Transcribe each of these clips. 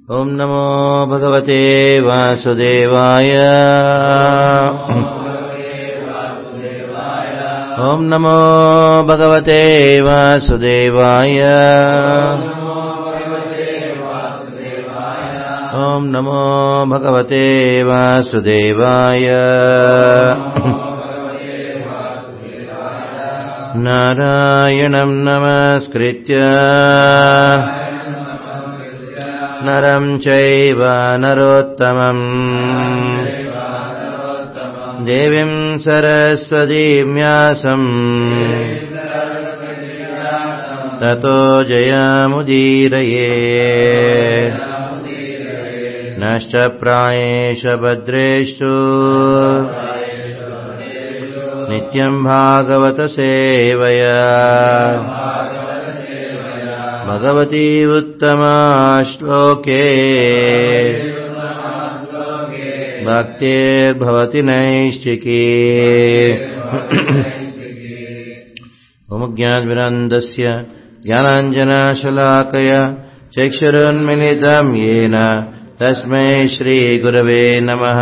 ॐ नमो भगवते वासुदेवाय ॐ नमो भगवते वासुदेवाय ॐ नमो भगवते वासुदेवाय नारायणम् नमस्कृत्य नरम् चैव नरोत्तमम् देवीम् सरस्वतीम्यासम् ततो जयामुदीरये नष्टप्रायेष भद्रेषु नित्यम् भागवतसेवया भगवती उत्तमा श्लोके भक्तिर्भवति नैश्चिकी उपज्ञानविनन्दस्य ज्ञानाञ्जनाशलाकय चक्षुरुन्मिलितम् येन तस्मै श्रीगुरवे नमः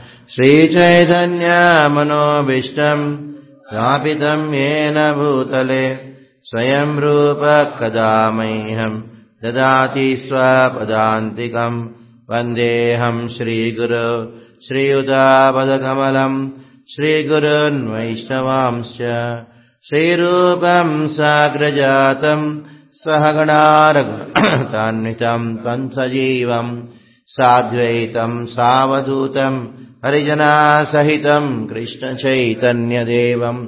श्रीचैतन्यमनोभीष्टम् स्थापितम् येन भूतले स्वयं रूप कदा मह्यम् ददाति स्वपदान्तिकम् वन्देऽहम् श्रीगुरो श्रीयुतापदकमलम् श्रीगुरुन्वैष्णवांश्च श्रीरूपम् साग्रजातम् सहगणारतान्वितम् त्वम् सजीवम् साद्वैतम् सावधूतम् हरिजनासहितम् कृष्णचैतन्यदेवम्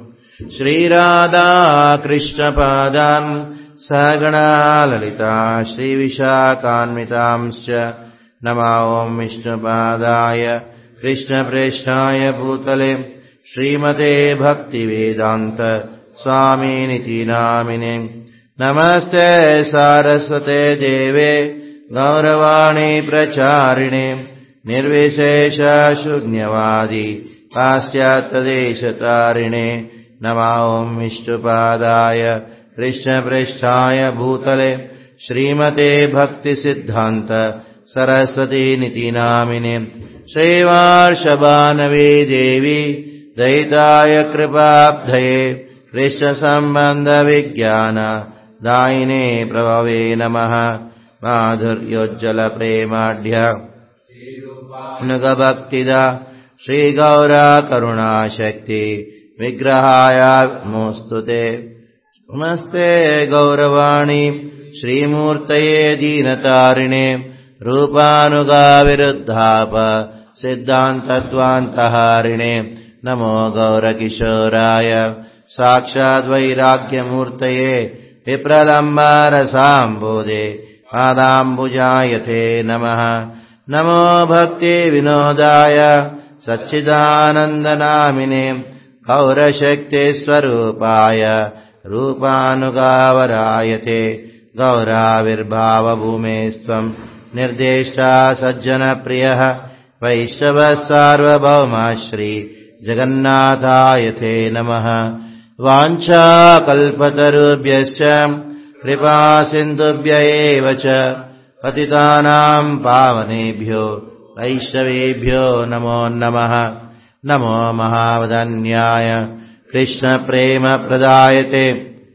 श्रीराधाकृष्णपादान् सहगणा ललिता श्रीविशाखान्वितांश्च नमा ॐ विष्णुपादाय कृष्णप्रेष्ठाय भूतले श्रीमते भक्तिवेदान्त स्वामिनिति नामिने नमस्ते सारस्वते देवे गौरवाणी प्रचारिणे निर्विशेषशून्यवादी पाश्चात्यदेशतारिणे नमा ॐ विष्णुपादाय कृष्णप्रेष्ठाय भूतले श्रीमते भक्तिसिद्धान्त सरस्वतीनिति नामिने श्रीवार्षभानवे देवी दयिताय कृपाब्धये कृष्णसम्बन्धविज्ञान दायिने प्रभवे नमः माधुर्योज्जलप्रेमाढ्य नुगभक्तिदा श्रीगौरा करुणाशक्ति विग्रहाय नमोऽस्तु ते नमस्ते गौरवाणि श्रीमूर्तये दीनतारिणे रूपानुगाविरुद्धाप सिद्धान्तत्वान्तहारिणे नमो गौरकिशोराय साक्षाद्वैराग्यमूर्तये विप्रलम्बारसाम्बोधे पादाम्बुजायते नमः नमो भक्तिविनोदाय सच्चिदानन्दनामिने गौरशक्तिस्वरूपाय रूपानुगावरायते गौराविर्भावभूमेस्त्वम् निर्देष्टा सज्जनप्रियः वैष्णवः सार्वभौमाश्री जगन्नाथायते नमः वाञ्छाकल्पतरुभ्यश्च कृपासिन्धुभ्य एव च पतितानाम् पावनेभ्यो वैष्णवेभ्यो नमो नमः नमो महावदन्याय कृष्णप्रेमप्रदायते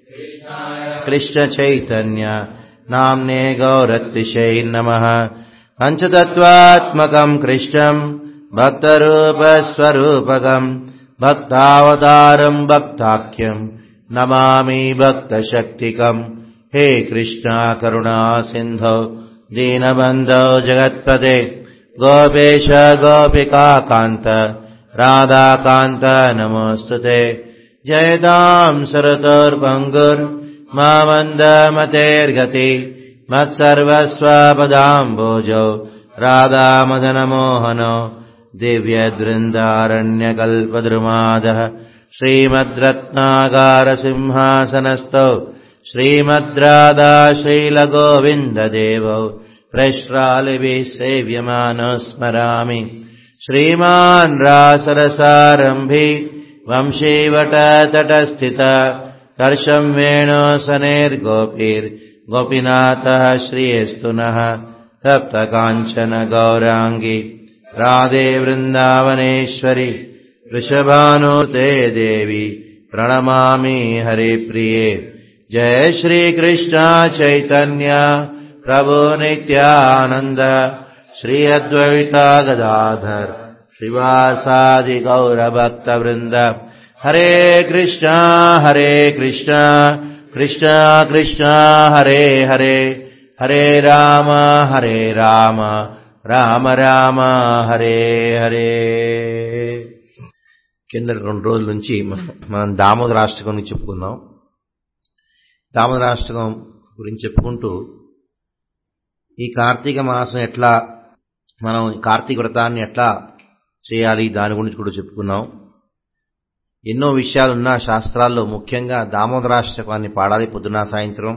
कृष्णचैतन्य नाम्ने गौरत्विषै नमः पञ्चतत्त्वात्मकम् कृष्णम् भक्तरूपस्वरूपकम् भक्तावतारम् भक्ताख्यम् नमामि भक्तशक्तिकम् हे कृष्णा करुणा सिन्धो दीनबन्धो जगत्पदे गोपेश गोपिकान्त राधाकान्त नमोऽस्तु ते जयताम् सरतोर्भङ्गुर्मामन्दमतेर्गति मत्सर्वस्वपदाम्बोजो राधामदनमोहनो दिव्यदृन्दारण्यकल्पद्रुमादः श्रीमद्रत्नागारसिंहासनस्थौ श्रीमद्राधा श्रीलगोविन्ददेवौ प्रश्रालिभिः सेव्यमानो स्मरामि श्रीमान् रासरसारम्भि वंशीवटतटस्थित कर्षम् वेणोसनेर्गोपीर्गोपीनाथः श्रियस्तु नः तप्तकाञ्चन गौराङ्गी राधे वृन्दावनेश्वरि वृषभानुते देवी प्रणमामि हरे प्रिये जय श्रीकृष्ण चैतन्य प्रभु नित्यानन्द श्री अद्वैता गदाधर श्रीवासादि गौरभक्तवृन्द हरे कृष्ण हरे कृष्ण कृष्ण कृष्ण हरे हरे हरे राम हरे राम రామ రామ హరే హరే కింద రెండు రోజుల నుంచి మనం దామోదరాష్టకం నుంచి చెప్పుకున్నాం దామోదరాష్టకం గురించి చెప్పుకుంటూ ఈ కార్తీక మాసం ఎట్లా మనం కార్తీక వ్రతాన్ని ఎట్లా చేయాలి దాని గురించి కూడా చెప్పుకున్నాం ఎన్నో విషయాలున్న శాస్త్రాల్లో ముఖ్యంగా దామోదరాష్టకాన్ని పాడాలి పొద్దున సాయంత్రం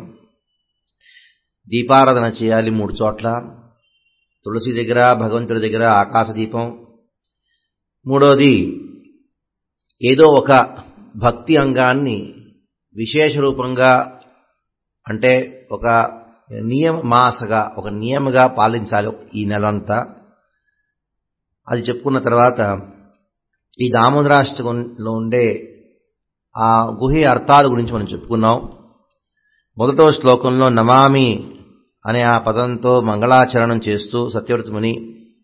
దీపారాధన చేయాలి మూడు చోట్ల తులసి దగ్గర భగవంతుడి దగ్గర ఆకాశ దీపం మూడోది ఏదో ఒక భక్తి అంగాన్ని విశేష రూపంగా అంటే ఒక నియమ మాసగా ఒక నియమగా పాలించాలి ఈ నెలంతా అది చెప్పుకున్న తర్వాత ఈ దామోదరాష్టకంలో ఉండే ఆ గుహి అర్థాల గురించి మనం చెప్పుకున్నాం మొదటో శ్లోకంలో నమామి అనే ఆ పదంతో మంగళాచరణం చేస్తూ సత్యవ్రతముని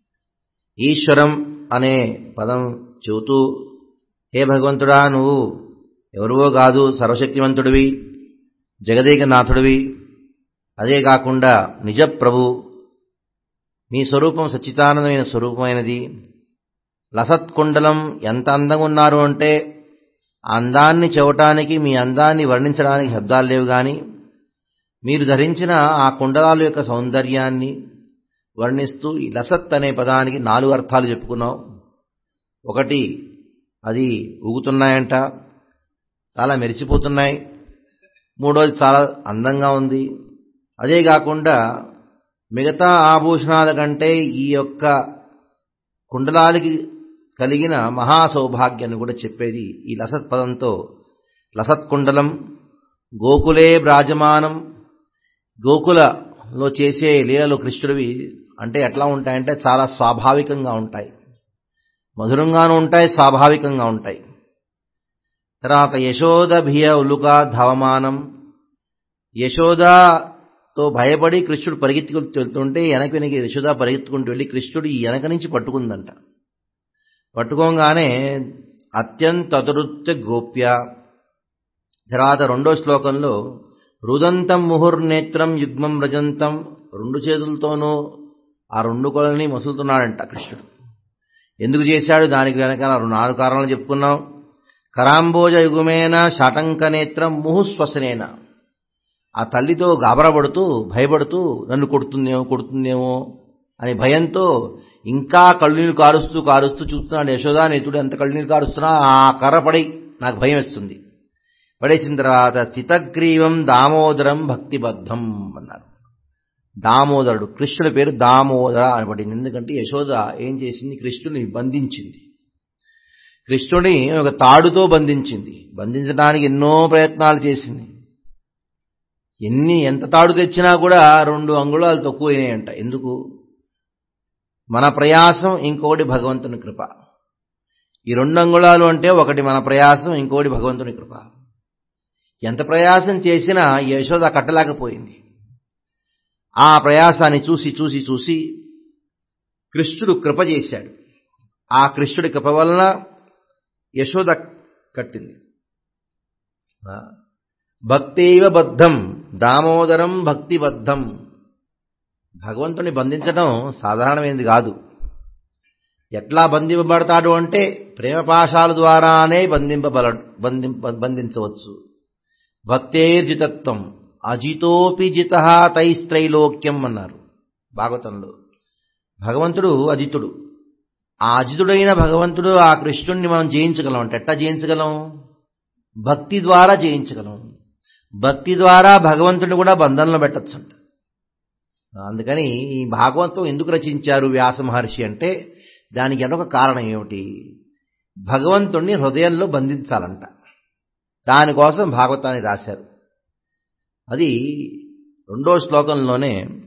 ఈశ్వరం అనే పదం చెబుతూ హే భగవంతుడా నువ్వు ఎవరివో కాదు సర్వశక్తివంతుడివి జగదేకనాథుడివి అదే కాకుండా నిజ ప్రభు మీ స్వరూపం సచ్చితానందమైన స్వరూపమైనది లసత్కుండలం ఎంత అందంగా ఉన్నారు అంటే అందాన్ని చెవటానికి మీ అందాన్ని వర్ణించడానికి శబ్దాలు లేవు కానీ మీరు ధరించిన ఆ కుండలాల యొక్క సౌందర్యాన్ని వర్ణిస్తూ ఈ లసత్ అనే పదానికి నాలుగు అర్థాలు చెప్పుకున్నాం ఒకటి అది ఊగుతున్నాయంట చాలా మెరిచిపోతున్నాయి మూడోది చాలా అందంగా ఉంది అదే కాకుండా మిగతా ఆభూషణాల కంటే ఈ యొక్క కుండలాలకి కలిగిన మహాసౌభాగ్యాన్ని కూడా చెప్పేది ఈ లసత్ పదంతో లసత్కుండలం గోకులే బ్రాజమానం గోకులలో చేసే లీలలు కృష్ణుడివి అంటే ఎట్లా ఉంటాయంటే చాలా స్వాభావికంగా ఉంటాయి మధురంగాను ఉంటాయి స్వాభావికంగా ఉంటాయి తర్వాత యశోద భియ ఉలుక ధవమానం యశోదతో భయపడి కృష్ణుడు పరిగెత్తుకుంటూ వెళ్తుంటే వెనక వెనక యశోద పరిగెత్తుకుంటూ వెళ్ళి కృష్ణుడు ఈ వెనక నుంచి పట్టుకుందంట పట్టుకోగానే అత్యంత అతురుత్య గోప్య తర్వాత రెండో శ్లోకంలో రుదంతం ముహుర్నేత్రం యుగ్మం రజంతం రెండు చేతులతోనూ ఆ రెండు కొలని మసులుతున్నాడంట కృష్ణుడు ఎందుకు చేశాడు దానికి వెనకాల నాలుగు కారణాలు చెప్పుకున్నాం కరాంబోజ యుగమేన శాటంకనేత్రం ముహుశ్వసనేన ఆ తల్లితో గాబరపడుతూ భయపడుతూ నన్ను కొడుతుందేమో కొడుతుందేమో అని భయంతో ఇంకా కళ్ళునీళ్ళు కారుస్తూ కారుస్తూ చూస్తున్నాడు యశోదా నేతుడు ఎంత కళ్ళునీళ్ళు కారుస్తున్నా ఆ కర్ర పడి నాకు భయం వేస్తుంది పడేసిన తర్వాత స్థితగ్రీవం దామోదరం భక్తిబద్ధం అన్నారు దామోదరుడు కృష్ణుడి పేరు దామోదర అని పడింది ఎందుకంటే యశోద ఏం చేసింది కృష్ణుని బంధించింది కృష్ణుని ఒక తాడుతో బంధించింది బంధించడానికి ఎన్నో ప్రయత్నాలు చేసింది ఎన్ని ఎంత తాడు తెచ్చినా కూడా రెండు అంగుళాలు తక్కువైనాయంట ఎందుకు మన ప్రయాసం ఇంకోటి భగవంతుని కృప ఈ రెండు అంగుళాలు అంటే ఒకటి మన ప్రయాసం ఇంకోటి భగవంతుని కృప ఎంత ప్రయాసం చేసినా యశోద కట్టలేకపోయింది ఆ ప్రయాసాన్ని చూసి చూసి చూసి కృష్ణుడు కృప చేశాడు ఆ కృష్ణుడి కృప వలన యశోద కట్టింది భక్తైవ బద్ధం దామోదరం భక్తిబద్ధం భగవంతుని బంధించడం సాధారణమైనది కాదు ఎట్లా బంధింపబడతాడు అంటే ప్రేమపాశాల ద్వారానే బంధింపబల బంధింప బంధించవచ్చు భక్తేర్జితత్వం అజితోపి జిత తైస్త్రైలోక్యం అన్నారు భాగవతంలో భగవంతుడు అజితుడు ఆ అజితుడైన భగవంతుడు ఆ కృష్ణుణ్ణి మనం జయించగలం అంటే ఎట్టా జయించగలం భక్తి ద్వారా జయించగలం భక్తి ద్వారా భగవంతుడిని కూడా బంధంలో పెట్టచ్చంట అందుకని ఈ భాగవతం ఎందుకు రచించారు వ్యాస మహర్షి అంటే దానికి ఎనొక కారణం ఏమిటి భగవంతుణ్ణి హృదయంలో బంధించాలంట దానికోసం భాగవతాన్ని రాశారు అది రెండో శ్లోకంలోనే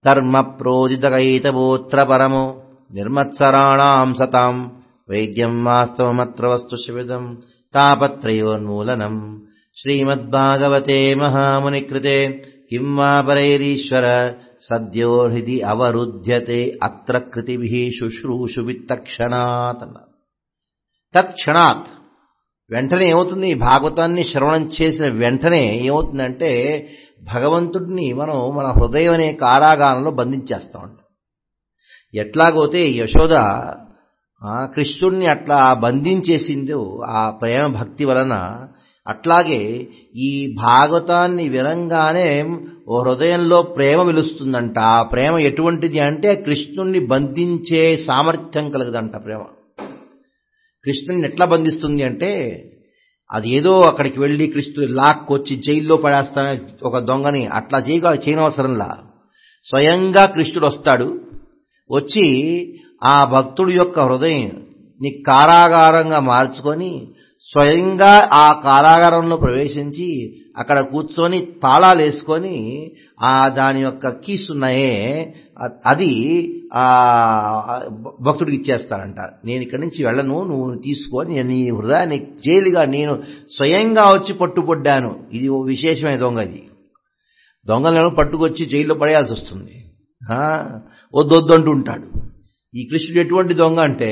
కర్మ ప్రోదితకైతవోత్ర పరమో నిర్మత్సరాణాం సతాం వైద్యం వాస్తవమత్ర వస్తు శివిదం తాపత్రయోన్మూలనం శ్రీమద్భాగవతే మహామునికృతే కిం వా పరైరీశ్వర సద్యో హృది అవరుధ్యతే అత్ర కృతిభిః శుశ్రూషు విత్తక్షణాత్ అన్నారు తత్క్షణాత్ వెంటనే ఏమవుతుంది ఈ భాగవతాన్ని శ్రవణం చేసిన వెంటనే ఏమవుతుందంటే భగవంతుడిని మనం మన హృదయం అనే కారాగారంలో బంధించేస్తామంట ఎట్లాగోతే యశోద కృష్ణుణ్ణి అట్లా బంధించేసిందో ఆ ప్రేమ భక్తి వలన అట్లాగే ఈ భాగవతాన్ని వినంగానే ఓ హృదయంలో ప్రేమ వెలుస్తుందంట ఆ ప్రేమ ఎటువంటిది అంటే కృష్ణుణ్ణి బంధించే సామర్థ్యం కలగదంట ప్రేమ కృష్ణుని ఎట్లా బంధిస్తుంది అంటే అది ఏదో అక్కడికి వెళ్ళి కృష్ణుడు లాక్కొచ్చి జైల్లో పడేస్తా ఒక దొంగని అట్లా చేయగల చేయనవసరంలా స్వయంగా కృష్ణుడు వస్తాడు వచ్చి ఆ భక్తుడి యొక్క హృదయం నీ కారాగారంగా మార్చుకొని స్వయంగా ఆ కారాగారంలో ప్రవేశించి అక్కడ కూర్చొని తాళాలు వేసుకొని ఆ దాని యొక్క కీస్ ఉన్నాయే అది ఆ భక్తుడికి ఇచ్చేస్తానంట నేను ఇక్కడి నుంచి వెళ్ళను నువ్వు తీసుకొని నేను నీ హృదయాన్ని జైలుగా నేను స్వయంగా వచ్చి పట్టుబడ్డాను ఇది ఓ విశేషమైన దొంగ ఇది దొంగలను పట్టుకొచ్చి జైల్లో పడేయాల్సి వస్తుంది వద్దొద్దు అంటూ ఉంటాడు ఈ కృష్ణుడు ఎటువంటి దొంగ అంటే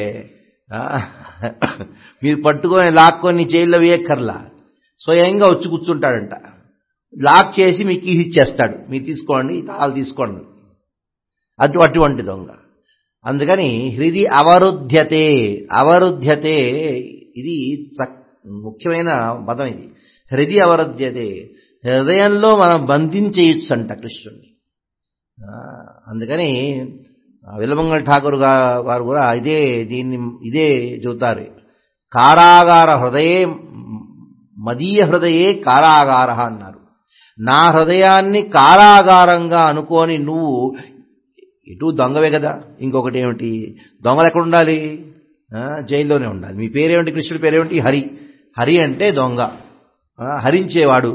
మీరు పట్టుకొని లాక్కొని జైల్లో వేయక్కర్లా స్వయంగా వచ్చి కూర్చుంటాడంట లాక్ చేసి మీకు ఇచ్చేస్తాడు మీరు తీసుకోండి తాళాలు తీసుకోండి అటు అటువంటి దొంగ అందుకని హృది అవరుధ్యతే అవరుధ్యతే ఇది ముఖ్యమైన పదం ఇది హృది అవరుధ్యతే హృదయంలో మనం బంధించేయచ్చు అంట కృష్ణుణ్ణి అందుకని విలమంగళ ఠాకూర్ వారు కూడా ఇదే దీన్ని ఇదే చెబుతారు కారాగార హృదయే మదీయ హృదయే కారాగార అన్నారు నా హృదయాన్ని కారాగారంగా అనుకొని నువ్వు ఇటు దొంగవే కదా ఇంకొకటి ఏమిటి దొంగలు ఎక్కడ ఉండాలి జైల్లోనే ఉండాలి మీ పేరేమిటి కృష్ణుడి పేరేమిటి హరి హరి అంటే దొంగ హరించేవాడు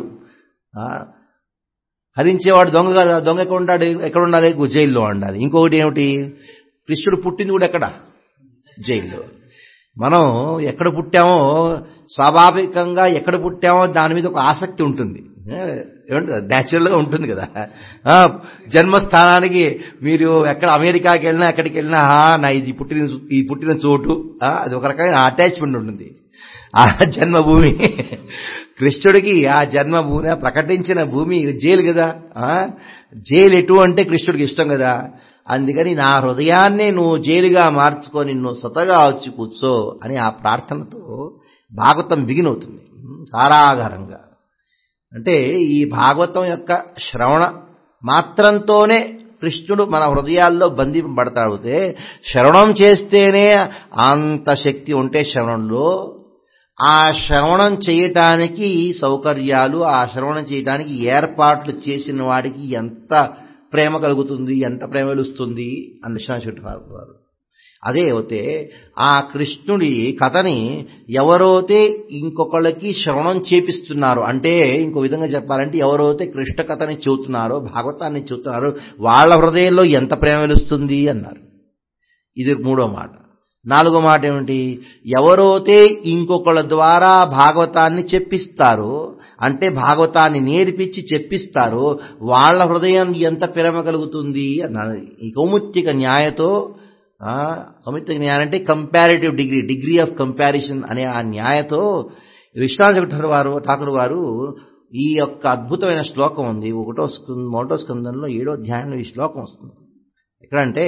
హరించేవాడు దొంగ కదా దొంగ ఎక్కడ ఉంటాడు ఎక్కడ ఉండాలి జైల్లో ఉండాలి ఇంకొకటి ఏమిటి కృష్ణుడు పుట్టింది కూడా ఎక్కడ జైల్లో మనం ఎక్కడ పుట్టామో స్వాభావికంగా ఎక్కడ పుట్టామో దాని మీద ఒక ఆసక్తి ఉంటుంది ఏమంటుంది న్యాచురల్గా ఉంటుంది కదా జన్మస్థానానికి మీరు ఎక్కడ అమెరికాకి వెళ్ళినా ఎక్కడికి వెళ్ళినా నా ఇది పుట్టిన ఈ పుట్టిన చోటు అది ఒక రకమైన అటాచ్మెంట్ ఉంటుంది ఆ జన్మభూమి కృష్ణుడికి ఆ జన్మభూమి ప్రకటించిన భూమి జైలు కదా జైలు ఎటు అంటే కృష్ణుడికి ఇష్టం కదా అందుకని నా హృదయాన్ని నువ్వు జైలుగా మార్చుకొని నువ్వు సొతగా వచ్చి కూర్చో అని ఆ ప్రార్థనతో భాగవతం బిగినవుతుంది కారాగారంగా అంటే ఈ భాగవతం యొక్క శ్రవణ మాత్రంతోనే కృష్ణుడు మన హృదయాల్లో బంధింపబడతాడితే శ్రవణం చేస్తేనే అంత శక్తి ఉంటే శ్రవణంలో ఆ శ్రవణం చేయటానికి సౌకర్యాలు ఆ శ్రవణం చేయటానికి ఏర్పాట్లు చేసిన వాడికి ఎంత ప్రేమ కలుగుతుంది ఎంత ప్రేమ వెలుస్తుంది అని విశ్వనాథ వారు అదే అయితే ఆ కృష్ణుడి కథని ఎవరైతే ఇంకొకళ్ళకి శ్రవణం చేపిస్తున్నారు అంటే ఇంకో విధంగా చెప్పాలంటే ఎవరైతే కృష్ణ కథని చెబుతున్నారో భాగవతాన్ని చెబుతున్నారో వాళ్ళ హృదయంలో ఎంత ప్రేమ వెలుస్తుంది అన్నారు ఇది మూడో మాట నాలుగో మాట ఏమిటి ఎవరైతే ఇంకొకళ్ళ ద్వారా భాగవతాన్ని చెప్పిస్తారో అంటే భాగవతాన్ని నేర్పించి చెప్పిస్తారో వాళ్ళ హృదయం ఎంత ప్రేమ కలుగుతుంది అన్నారు ఈ కౌముత్తిక న్యాయతో కౌముత్తిక న్యాయం అంటే comparative degree degree of comparison అనే ఆ న్యాయతో విశ్వనాథ వారు ఠాకూర్ వారు ఈ యొక్క అద్భుతమైన శ్లోకం ఉంది ఒకటో స్కంద మొదటో స్కందంలో ఏడో అధ్యాయంలో ఈ శ్లోకం వస్తుంది ఎక్కడంటే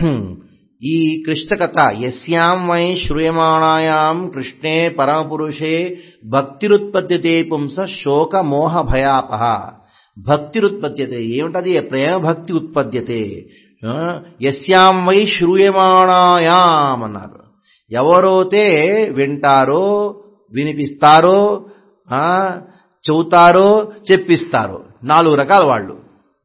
ఈ కృష్ణ కథ యస్యాం వై శ్రూయమాణాయాం కృష్ణే పరమపురుషే భక్తిరుత్పద్యతే పుంస శోక మోహ భయాపహ భక్తిరుత్పద్యతే ఏమిటది ప్రేమ భక్తి ఉత్పద్యతే యస్యాం వై శ్రూయమాణాయాం అన్నారు ఎవరైతే వింటారో వినిపిస్తారో చెబుతారో చెప్పిస్తారో నాలుగు రకాల వాళ్ళు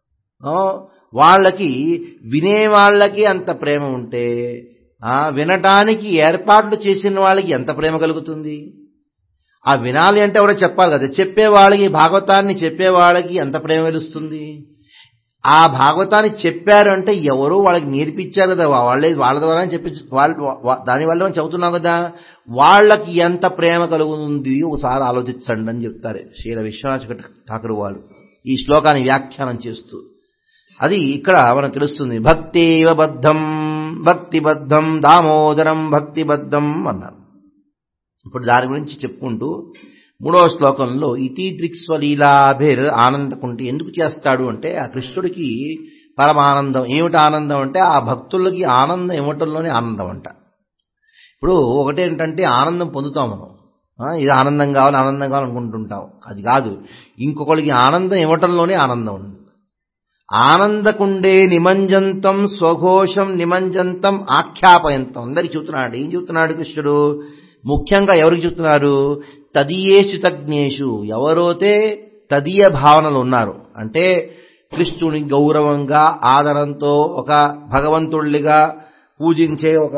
వాళ్ళకి వినేవాళ్ళకి అంత ప్రేమ ఉంటే వినటానికి ఏర్పాట్లు చేసిన వాళ్ళకి ఎంత ప్రేమ కలుగుతుంది ఆ వినాలి అంటే ఎవరో చెప్పాలి కదా చెప్పే వాళ్ళకి భాగవతాన్ని చెప్పే వాళ్ళకి ఎంత ప్రేమ వెలుస్తుంది ఆ భాగవతాన్ని చెప్పారు అంటే ఎవరో వాళ్ళకి నేర్పించారు కదా వాళ్ళే వాళ్ళ ద్వారా చెప్పి వాళ్ళ దానివల్ల మనం చదువుతున్నాం కదా వాళ్ళకి ఎంత ప్రేమ కలుగుతుంది ఒకసారి ఆలోచించండి అని చెప్తారు శ్రీల విశ్వనాథ ఠాకూర్ వాళ్ళు ఈ శ్లోకాన్ని వ్యాఖ్యానం చేస్తూ అది ఇక్కడ మనకు తెలుస్తుంది భక్తేవ బద్ధం భక్తిబద్ధం దామోదరం భక్తిబద్ధం అన్నారు ఇప్పుడు దాని గురించి చెప్పుకుంటూ మూడవ శ్లోకంలో ఇతి దృక్స్వలీలాభిర్ ఆనందకుంటే ఎందుకు చేస్తాడు అంటే ఆ కృష్ణుడికి పరమానందం ఏమిటి ఆనందం అంటే ఆ భక్తులకి ఆనందం ఇవ్వటంలోనే ఆనందం అంట ఇప్పుడు ఒకటేంటంటే ఆనందం పొందుతాం మనం ఇది ఆనందం కావాలి ఆనందం కావాలి అనుకుంటుంటాం అది కాదు ఇంకొకరికి ఆనందం ఇవ్వటంలోనే ఆనందం ఉంది ఆనందకుండే నిమంజంతం స్వఘోషం నిమంజంతం ఆఖ్యాపయంతం అందరికి చెబుతున్నాడు ఏం చెబుతున్నాడు కృష్ణుడు ముఖ్యంగా ఎవరికి చెప్తున్నారు తదీయేషు తజ్ఞేషు ఎవరైతే తదీయ భావనలు ఉన్నారు అంటే కృష్ణుని గౌరవంగా ఆదరంతో ఒక భగవంతుడిగా పూజించే ఒక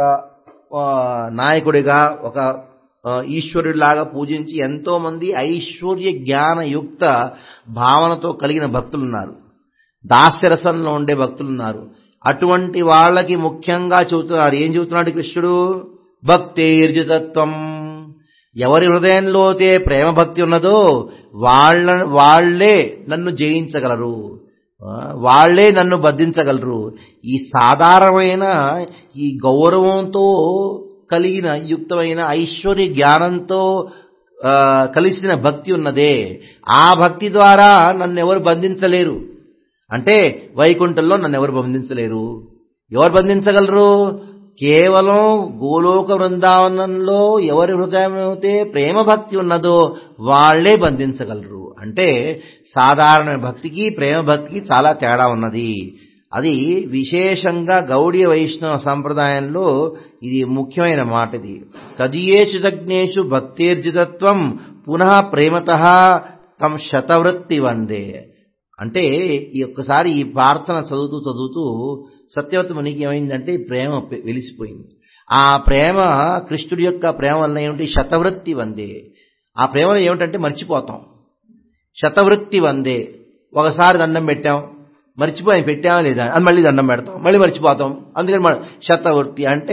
నాయకుడిగా ఒక ఈశ్వరుడిలాగా పూజించి ఎంతో మంది ఐశ్వర్య జ్ఞానయుక్త భావనతో కలిగిన భక్తులున్నారు దాస్యరసంలో ఉండే భక్తులున్నారు అటువంటి వాళ్ళకి ముఖ్యంగా చెబుతున్నారు ఏం చెబుతున్నాడు కృష్ణుడు భక్తేర్జితత్వం ఎవరి హృదయంలోతే ప్రేమ భక్తి ఉన్నదో వాళ్ళ వాళ్లే నన్ను జయించగలరు వాళ్లే నన్ను బంధించగలరు ఈ సాధారణమైన ఈ గౌరవంతో కలిగిన యుక్తమైన ఐశ్వర్య జ్ఞానంతో కలిసిన భక్తి ఉన్నదే ఆ భక్తి ద్వారా నన్ను ఎవరు బంధించలేరు అంటే వైకుంఠంలో నన్ను ఎవరు బంధించలేరు ఎవరు బంధించగలరు కేవలం గోలోక బృందావనంలో ఎవరి హృదయం అయితే ప్రేమ భక్తి ఉన్నదో వాళ్లే బంధించగలరు అంటే సాధారణ భక్తికి ప్రేమ భక్తికి చాలా తేడా ఉన్నది అది విశేషంగా గౌడీయ వైష్ణవ సంప్రదాయంలో ఇది ముఖ్యమైన మాట ఇది తదియేషు తజ్ఞేషు భక్తేర్జితత్వం పునః ప్రేమత తమ శతవృత్తి వందే అంటే ఈ ఒక్కసారి ఈ ప్రార్థన చదువుతూ చదువుతూ సత్యవతి మునికి ఏమైందంటే ప్రేమ వెలిసిపోయింది ఆ ప్రేమ కృష్ణుడి యొక్క ప్రేమ వల్ల ఏమిటి శతవృత్తి వందే ఆ ప్రేమ ఏమిటంటే మర్చిపోతాం శతవృత్తి వందే ఒకసారి దండం పెట్టాం మర్చిపోయి పెట్టామా లేదా అది మళ్ళీ దండం పెడతాం మళ్ళీ మర్చిపోతాం అందుకని మన శతవృత్తి అంటే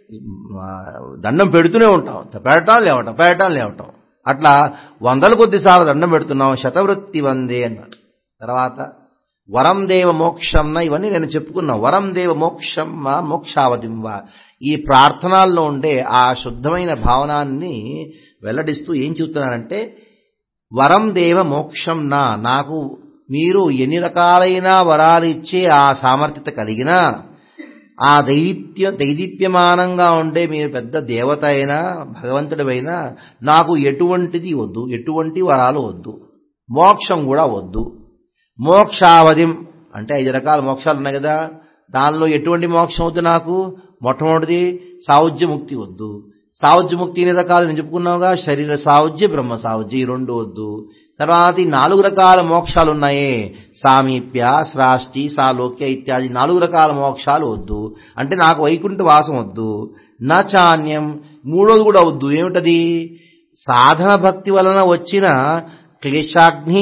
దండం పెడుతూనే ఉంటాం పెట్టడం లేవటం పెట్టడం లేవటం అట్లా వందల కొద్దిసార్లు దండం పెడుతున్నాం శతవృత్తి వందే అన్నారు తర్వాత వరం దేవ మోక్షంన ఇవన్నీ నేను చెప్పుకున్నా వరం దేవ మోక్షమ్మ మోక్షావతింవ ఈ ప్రార్థనల్లో ఉండే ఆ శుద్ధమైన భావనాన్ని వెల్లడిస్తూ ఏం చెబుతున్నానంటే వరం దేవ మోక్షం నా నాకు మీరు ఎన్ని రకాలైన వరాలు ఇచ్చే ఆ సామర్థ్యత కలిగిన ఆ దైత్య దైదీప్యమానంగా ఉండే మీరు పెద్ద దేవత అయినా భగవంతుడివైనా నాకు ఎటువంటిది వద్దు ఎటువంటి వరాలు వద్దు మోక్షం కూడా వద్దు మోక్షావధిం అంటే ఐదు రకాల మోక్షాలు ఉన్నాయి కదా దానిలో ఎటువంటి మోక్షం వద్దు నాకు మొట్టమొదటిది సావుజ్య ముక్తి వద్దు సావుజ్య ముక్తి ఎన్ని రకాలు నేను చెప్పుకున్నావుగా శరీర సావుజ్య బ్రహ్మ సావుజ్య ఈ రెండు వద్దు తర్వాత ఈ నాలుగు రకాల మోక్షాలు ఉన్నాయే సామీప్య శ్రాష్టి సాలోక్య ఇత్యాది నాలుగు రకాల మోక్షాలు వద్దు అంటే నాకు వైకుంఠ వాసం వద్దు నా చాన్యం మూడోది కూడా వద్దు ఏమిటది సాధన భక్తి వలన వచ్చిన క్లేశాగ్ని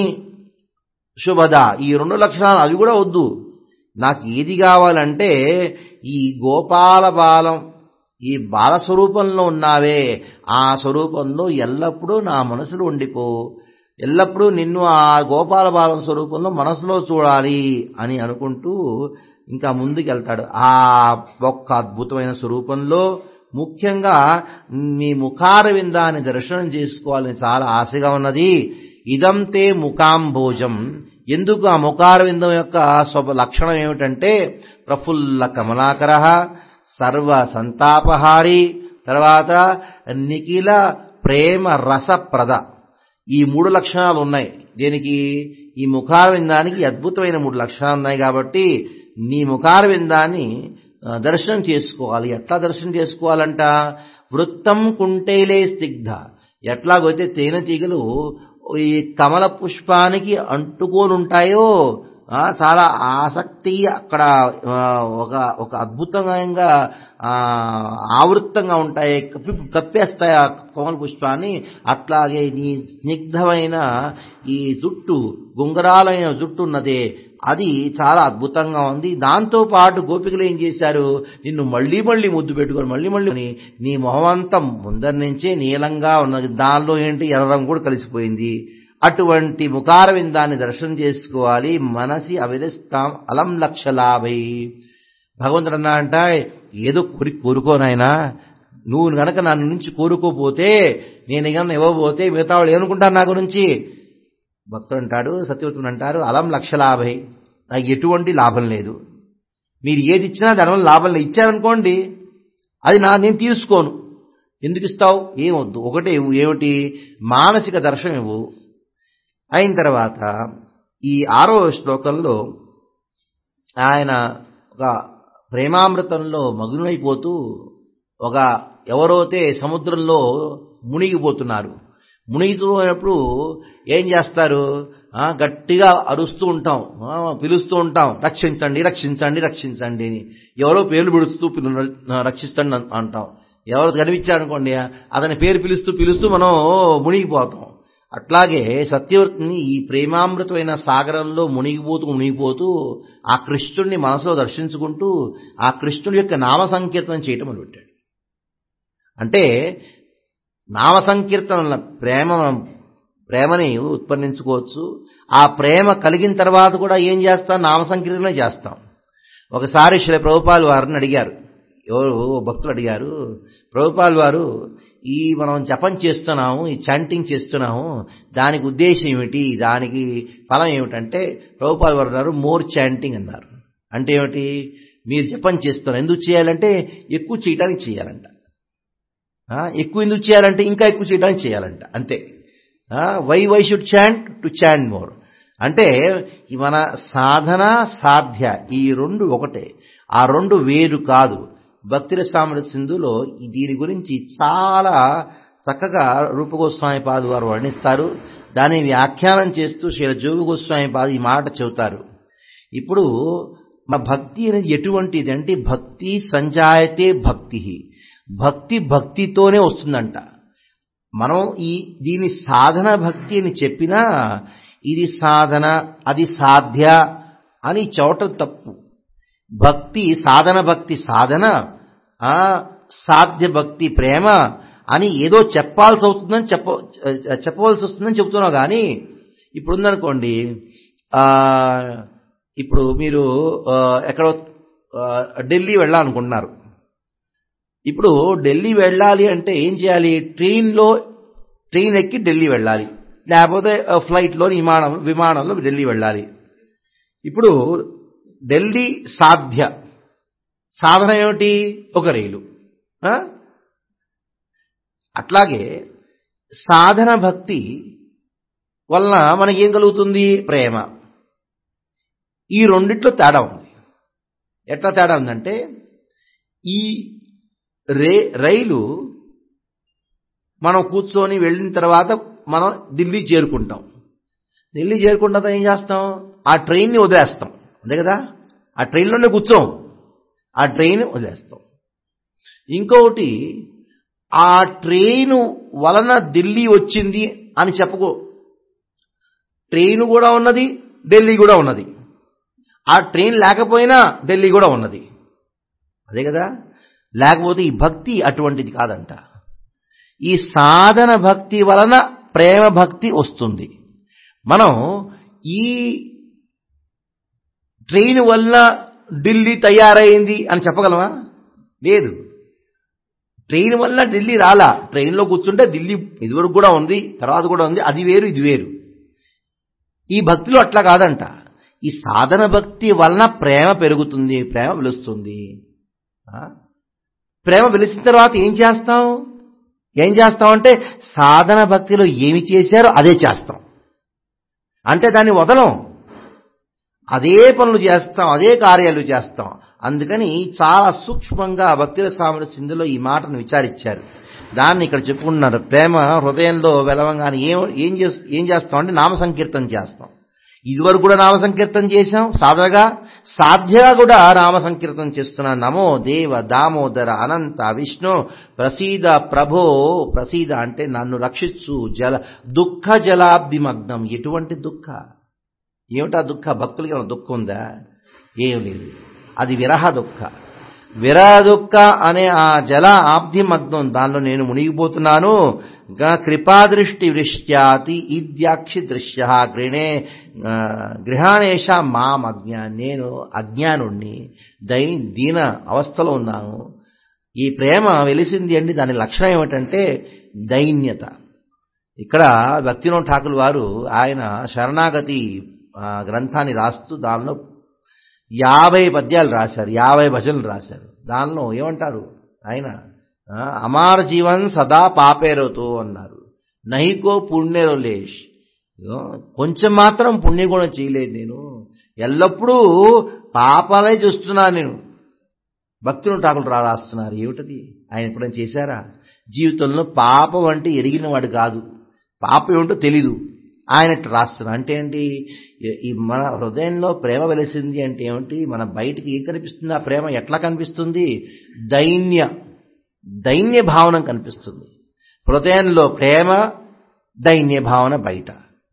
శుభద ఈ రెండు లక్షణాలు అవి కూడా వద్దు నాకు ఏది కావాలంటే ఈ గోపాల బాలం ఈ బాలస్వరూపంలో ఉన్నావే ఆ స్వరూపంలో ఎల్లప్పుడూ నా మనసులో ఉండిపో ఎల్లప్పుడూ నిన్ను ఆ గోపాల బాలం స్వరూపంలో మనసులో చూడాలి అని అనుకుంటూ ఇంకా ముందుకెళ్తాడు ఆ ఒక్క అద్భుతమైన స్వరూపంలో ముఖ్యంగా మీ ముఖార విందాన్ని దర్శనం చేసుకోవాలని చాలా ఆశగా ఉన్నది ఇదంతే ముఖాంభోజం ఎందుకు ఆ ముఖార విందం యొక్క స్వభ లక్షణం ఏమిటంటే ప్రఫుల్ల కమలాకర సర్వ సంతాపహారి తర్వాత నిఖిల ప్రేమ రసప్రద ఈ మూడు లక్షణాలు ఉన్నాయి దీనికి ఈ ముఖార విందానికి అద్భుతమైన మూడు లక్షణాలు ఉన్నాయి కాబట్టి నీ ముఖార విందాన్ని దర్శనం చేసుకోవాలి ఎట్లా దర్శనం చేసుకోవాలంట వృత్తం కుంటేలే స్నిగ్ధ ఎట్లాగైతే తేనెటీగలు ఈ కమల పుష్పానికి అంటుకోనుంటాయో ఆ, చాలా ఆసక్తి అక్కడ ఆ, ఒక ఒక అద్భుతంగా ఆ, ఆవృత్తంగా ఉంటాయి కప్పి కప్పేస్తాయి ఆ కోమల పుష్పాన్ని అట్లాగే నీ స్నిగ్ధమైన ఈ జుట్టు గుంగరాలైన జుట్టు ఉన్నదే అది చాలా అద్భుతంగా ఉంది దాంతో పాటు గోపికలు ఏం చేశారు నిన్ను మళ్ళీ మళ్ళీ ముద్దు పెట్టుకొని మళ్ళీ మళ్ళీ నీ- నీ మొహమంతా ముందరి నుంచే నీలంగా ఉన్నది దానిలో ఏంటి ఎర్ర రంగు కూడా కలిసిపోయింది అటువంటి ముఖార విందాన్ని దర్శనం చేసుకోవాలి మనసి అవిరస్తాం అలం లక్షలాభై భగవంతుడు అన్నా అంట ఏదో కోరి కోరుకోనాయనా నువ్వు గనక నా నుంచి కోరుకోపోతే నేను ఏమన్నా ఇవ్వబోతే మిగతా వాళ్ళు ఏమనుకుంటారు నా గురించి భక్తుడు అంటాడు సత్యవతుడు అంటారు అలం లక్షలాభై నాకు ఎటువంటి లాభం లేదు మీరు ఏది ఇచ్చినా దానివల్ల లాభం లేదు ఇచ్చారనుకోండి అది నా నేను తీసుకోను ఎందుకు ఇస్తావు ఏమొద్దు ఒకటే ఇవ్వు ఏమిటి మానసిక దర్శనం ఇవ్వు అయిన తర్వాత ఈ ఆరో శ్లోకంలో ఆయన ఒక ప్రేమామృతంలో మగ్నులైపోతూ ఒక ఎవరైతే సముద్రంలో మునిగిపోతున్నారు మునిగిపోయినప్పుడు ఏం చేస్తారు ఆ, గట్టిగా అరుస్తూ ఉంటాం ఆ, పిలుస్తూ ఉంటాం రక్షించండి రక్షించండి రక్షించండి అని ఎవరో పేర్లు పిలుస్తూ పిలు- రక్షిస్తండి అన్- అంటాం ఎవరు కనిపించారనుకోండి అతని పేరు పిలుస్తూ పిలుస్తూ మనం మునిగిపోతాం అట్లాగే సత్యవర్తిని ఈ ప్రేమామృతమైన సాగరంలో మునిగిపోతూ మునిగిపోతూ ఆ కృష్ణుడిని మనసులో దర్శించుకుంటూ ఆ కృష్ణుడి యొక్క నామ సంకీర్తనం చేయటం మొదలుపెట్టాడు అంటే నామ సంకీర్తనల ప్రేమ ప్రేమని ఉత్పన్నించుకోవచ్చు ఆ ప్రేమ కలిగిన తర్వాత కూడా ఏం చేస్తాం నామ సంకీర్తన చేస్తాం ఒకసారి శ్రీ ప్రభుపాల్ వారిని అడిగారు ఎవరు ఓ భక్తులు అడిగారు ప్రభుపాల్ వారు ఈ మనం జపం చేస్తున్నాము ఈ చాంటింగ్ చేస్తున్నాము దానికి ఉద్దేశం ఏమిటి దానికి ఫలం ఏమిటంటే ప్రభుపాల్ వారు అన్నారు మోర్ చాంటింగ్ అన్నారు అంటే ఏమిటి మీరు జపం చేస్తున్నారు ఎందుకు చేయాలంటే ఎక్కువ చేయడానికి చేయాలంట ఆ, ఎక్కువ ఎందుకు చేయాలంటే ఇంకా ఎక్కువ చేయడానికి చేయాలంట అంతే why why should chant to chant more అంటే ఈ మన సాధన సాధ్య ఈ రెండు ఒకటే ఆ రెండు వేరు కాదు భక్తి రసామృత సింధులో ఈ దీని గురించి చాలా చక్కగా రూపగోస్వామి పాదు వారు వర్ణిస్తారు దాన్ని వ్యాఖ్యానం చేస్తూ శ్రీ జోగు గోస్వామి పాదు ఈ మాట చెబుతారు ఇప్పుడు మన భక్తి అనేది ఎటువంటిది అంటే భక్తి సంజాయతే భక్తి భక్తి భక్తితోనే వస్తుందంట మనం ఈ దీని సాధన భక్తి అని చెప్పినా ఇది సాధన అది సాధ్య అని చవటం తప్పు భక్తి సాధన భక్తి సాధన ఆ సాధ్య భక్తి ప్రేమ అని ఏదో చెప్పాల్సి అవుతుందని చెప్ప చెప్పవలసి వస్తుందని చెబుతున్నావు కానీ ఇప్పుడు ఉందనుకోండి ఆ, ఇప్పుడు మీరు ఆ, ఎక్కడో ఆ, ఢిల్లీ వెళ్ళాలనుకుంటున్నారు ఇప్పుడు ఢిల్లీ వెళ్ళాలి అంటే ఏం చేయాలి ట్రైన్లో ట్రైన్ ఎక్కి ఢిల్లీ వెళ్ళాలి లేకపోతే ఆ, ఫ్లైట్లో విమానం విమానంలో ఢిల్లీ వెళ్ళాలి ఇప్పుడు ఢిల్లీ సాధ్య సాధన ఏమిటి ఒక రైలు ఆ? అట్లాగే సాధన భక్తి వలన మనకేం కలుగుతుంది ప్రేమ ఈ రెండిట్లో తేడా ఉంది ఎట్లా తేడా ఉందంటే ఈ రే రైలు మనం కూర్చొని వెళ్ళిన తర్వాత మనం ఢిల్లీ చేరుకుంటాం ఢిల్లీ చేరుకున్న తర్వాత ఏం చేస్తాం ఆ ట్రైన్ని వదిలేస్తాం అంతే కదా ఆ ట్రైన్లోనే కూర్చోం ఆ ట్రైన్ వదిలేస్తాం ఇంకొకటి ఆ ట్రైను వలన ఢిల్లీ వచ్చింది అని చెప్పుకో ట్రైన్ కూడా ఉన్నది ఢిల్లీ కూడా ఉన్నది ఆ ట్రైన్ లేకపోయినా ఢిల్లీ కూడా ఉన్నది అదే కదా లేకపోతే ఈ భక్తి అటువంటిది కాదంట ఈ సాధన భక్తి వలన ప్రేమ భక్తి వస్తుంది మనం ఈ ట్రైన్ వల్ల ఢిల్లీ తయారైంది అని చెప్పగలమా లేదు ట్రైన్ వల్ల ఢిల్లీ రాలా ట్రైన్లో కూర్చుంటే ఢిల్లీ ఇదివరకు కూడా ఉంది తర్వాత కూడా ఉంది అది వేరు ఇది వేరు ఈ భక్తిలో అట్లా కాదంట ఈ సాధన భక్తి వలన ప్రేమ పెరుగుతుంది ప్రేమ పిలుస్తుంది ఆ? ప్రేమ పిలిచిన తర్వాత ఏం చేస్తాం ఏం చేస్తాం అంటే సాధన భక్తిలో ఏమి చేశారో అదే చేస్తాం అంటే దాన్ని వదలం అదే పనులు చేస్తాం అదే కార్యాలు చేస్తాం అందుకని చాలా సూక్ష్మంగా భక్తుల సామర్థ్య సింధులో ఈ మాటను విచారించారు దాన్ని ఇక్కడ చెప్పుకుంటున్నారు ప్రేమ హృదయంలో వెలవంగానే ఏం ఏం చేస్ ఏం చేస్తాం అంటే నామ సంకీర్తన చేస్తాం ఇదివరకు కూడా నామ సంకీర్తన చేశాం సాధనగా సాధ్యగా కూడా నామ సంకీర్తన చేస్తున్నా నమో దేవ దామోదర అనంత విష్ణు ప్రసీద ప్రభో ప్రసీద అంటే నన్ను రక్షించు జల దుఃఖ జలాబ్ది మగ్నం ఎటువంటి దుఃఖ ఏమిటా దుఃఖ భక్తులకి ఏమైనా దుఃఖం ఉందా ఏం లేదు అది విరహ దుఃఖ విరహ దుఃఖ అనే ఆ జల ఆబ్ది మగ్నం దానిలో నేను మునిగిపోతున్నాను కృపాదృష్టి వృష్ట్యాతి ఇద్యాక్షి దృశ్య గృహే గృహాణేష మాం అజ్ఞా నేను అజ్ఞానుణ్ణి దై దీన అవస్థలో ఉన్నాను ఈ ప్రేమ వెలిసింది అండి దాని లక్షణం ఏమిటంటే దైన్యత ఇక్కడ భక్తినో ఠాకులు వారు ఆయన శరణాగతి గ్రంథాన్ని రాస్తూ దానిలో యాభై పద్యాలు రాశారు యాభై భజనలు రాశారు దానిలో ఏమంటారు ఆయన అమార జీవన్ సదా పాపేరోతో అన్నారు నహికో పుణ్యరోలేష్ కొంచెం మాత్రం పుణ్యగుణం చేయలేదు నేను ఎల్లప్పుడూ పాపాలే చూస్తున్నాను నేను భక్తులు ఠాకులు రా రాస్తున్నారు ఏమిటది ఆయన ఎప్పుడైనా చేశారా జీవితంలో పాపం అంటే ఎరిగిన వాడు కాదు పాపం ఏమిటో తెలీదు ఆయన రాస్తున్నా అంటే ఏంటి ఈ మన హృదయంలో ప్రేమ వెలిసింది అంటే ఏమిటి మన బయటికి ఏం కనిపిస్తుంది ఆ ప్రేమ ఎట్లా కనిపిస్తుంది దైన్య దైన్య భావన కనిపిస్తుంది హృదయంలో ప్రేమ దైన్య భావన బయట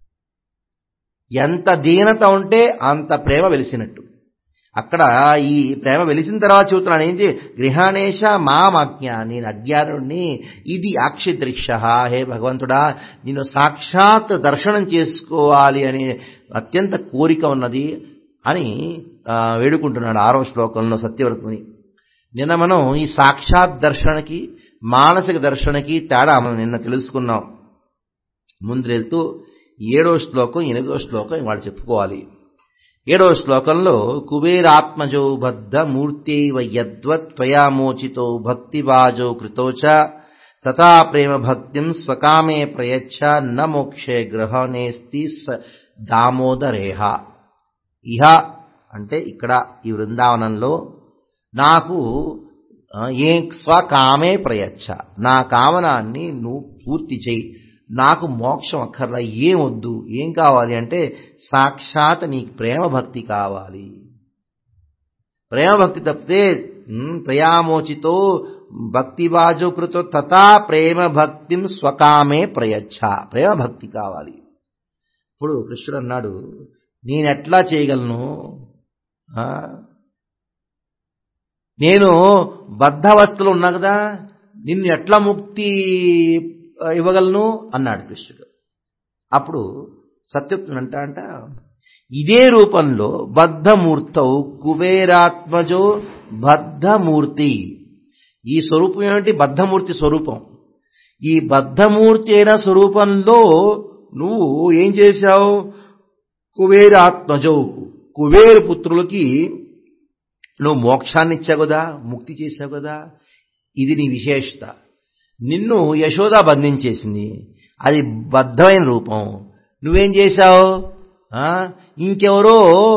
ఎంత దీనత ఉంటే అంత ప్రేమ వెలిసినట్టు అక్కడ ఈ ప్రేమ వెలిసిన తర్వాత చెబుతున్నాను ఏంటి గృహాణేశ మామాజ్ఞ నేను అజ్ఞానుడిని ఇది అక్షిదృశ్య హే భగవంతుడా నేను సాక్షాత్ దర్శనం చేసుకోవాలి అనే అత్యంత కోరిక ఉన్నది అని వేడుకుంటున్నాడు ఆరో శ్లోకంలో సత్యవ్రతముని నిన్న మనం ఈ సాక్షాత్ దర్శనకి మానసిక దర్శనకి తేడా మనం నిన్న తెలుసుకున్నాం ముందు వెళ్తూ ఏడో శ్లోకం ఎనిమిదో శ్లోకం ఇవాళ చెప్పుకోవాలి ఏడవ శ్లోకంలో కుబేరాత్మజో బద్ధ మూర్తైవ యద్వత్ త్వయామోచితో భక్తివాజో కృతోచ తథా ప్రేమ భక్తిం స్వకామే ప్రయచ్ఛ న మోక్షే గ్రహణేస్తి దామోదరేహ ఇహ అంటే ఇక్కడ ఈ వృందావనంలో నాకు ఏ స్వకామే ప్రయచ్ఛ నా కామనాన్ని నువ్వు పూర్తి చేయి నాకు మోక్షం అక్కర్లా ఏం వద్దు ఏం కావాలి అంటే సాక్షాత్ నీకు ప్రేమ భక్తి కావాలి ప్రేమ భక్తి తప్పితే త్వయామోచితో భక్తివాజో కృతో తథా ప్రేమ భక్తిం స్వకామే ప్రయచ్ఛ ప్రేమ భక్తి కావాలి ఇప్పుడు కృష్ణుడు అన్నాడు నేనెట్లా చేయగలను నేను బద్ధవస్థలో ఉన్నా కదా నిన్ను ఎట్లా ముక్తి ఇవ్వగలను అన్నాడు కృష్ణుడు అప్పుడు సత్యుక్తుడు అంట అంట ఇదే రూపంలో బద్ధమూర్తౌ కుబేరాత్మజో బద్ధమూర్తి ఈ స్వరూపం ఏమిటి బద్ధమూర్తి స్వరూపం ఈ బద్ధమూర్తి అయిన స్వరూపంలో నువ్వు ఏం చేశావు కుబేరాత్మజో కుబేరు పుత్రులకి నువ్వు మోక్షాన్ని ఇచ్చావు కదా ముక్తి చేశావు కదా ఇది నీ విశేషత నిన్ను యశోద బంధించేసింది అది బద్ధమైన రూపం నువ్వేం చేశావు ఇంకెవరో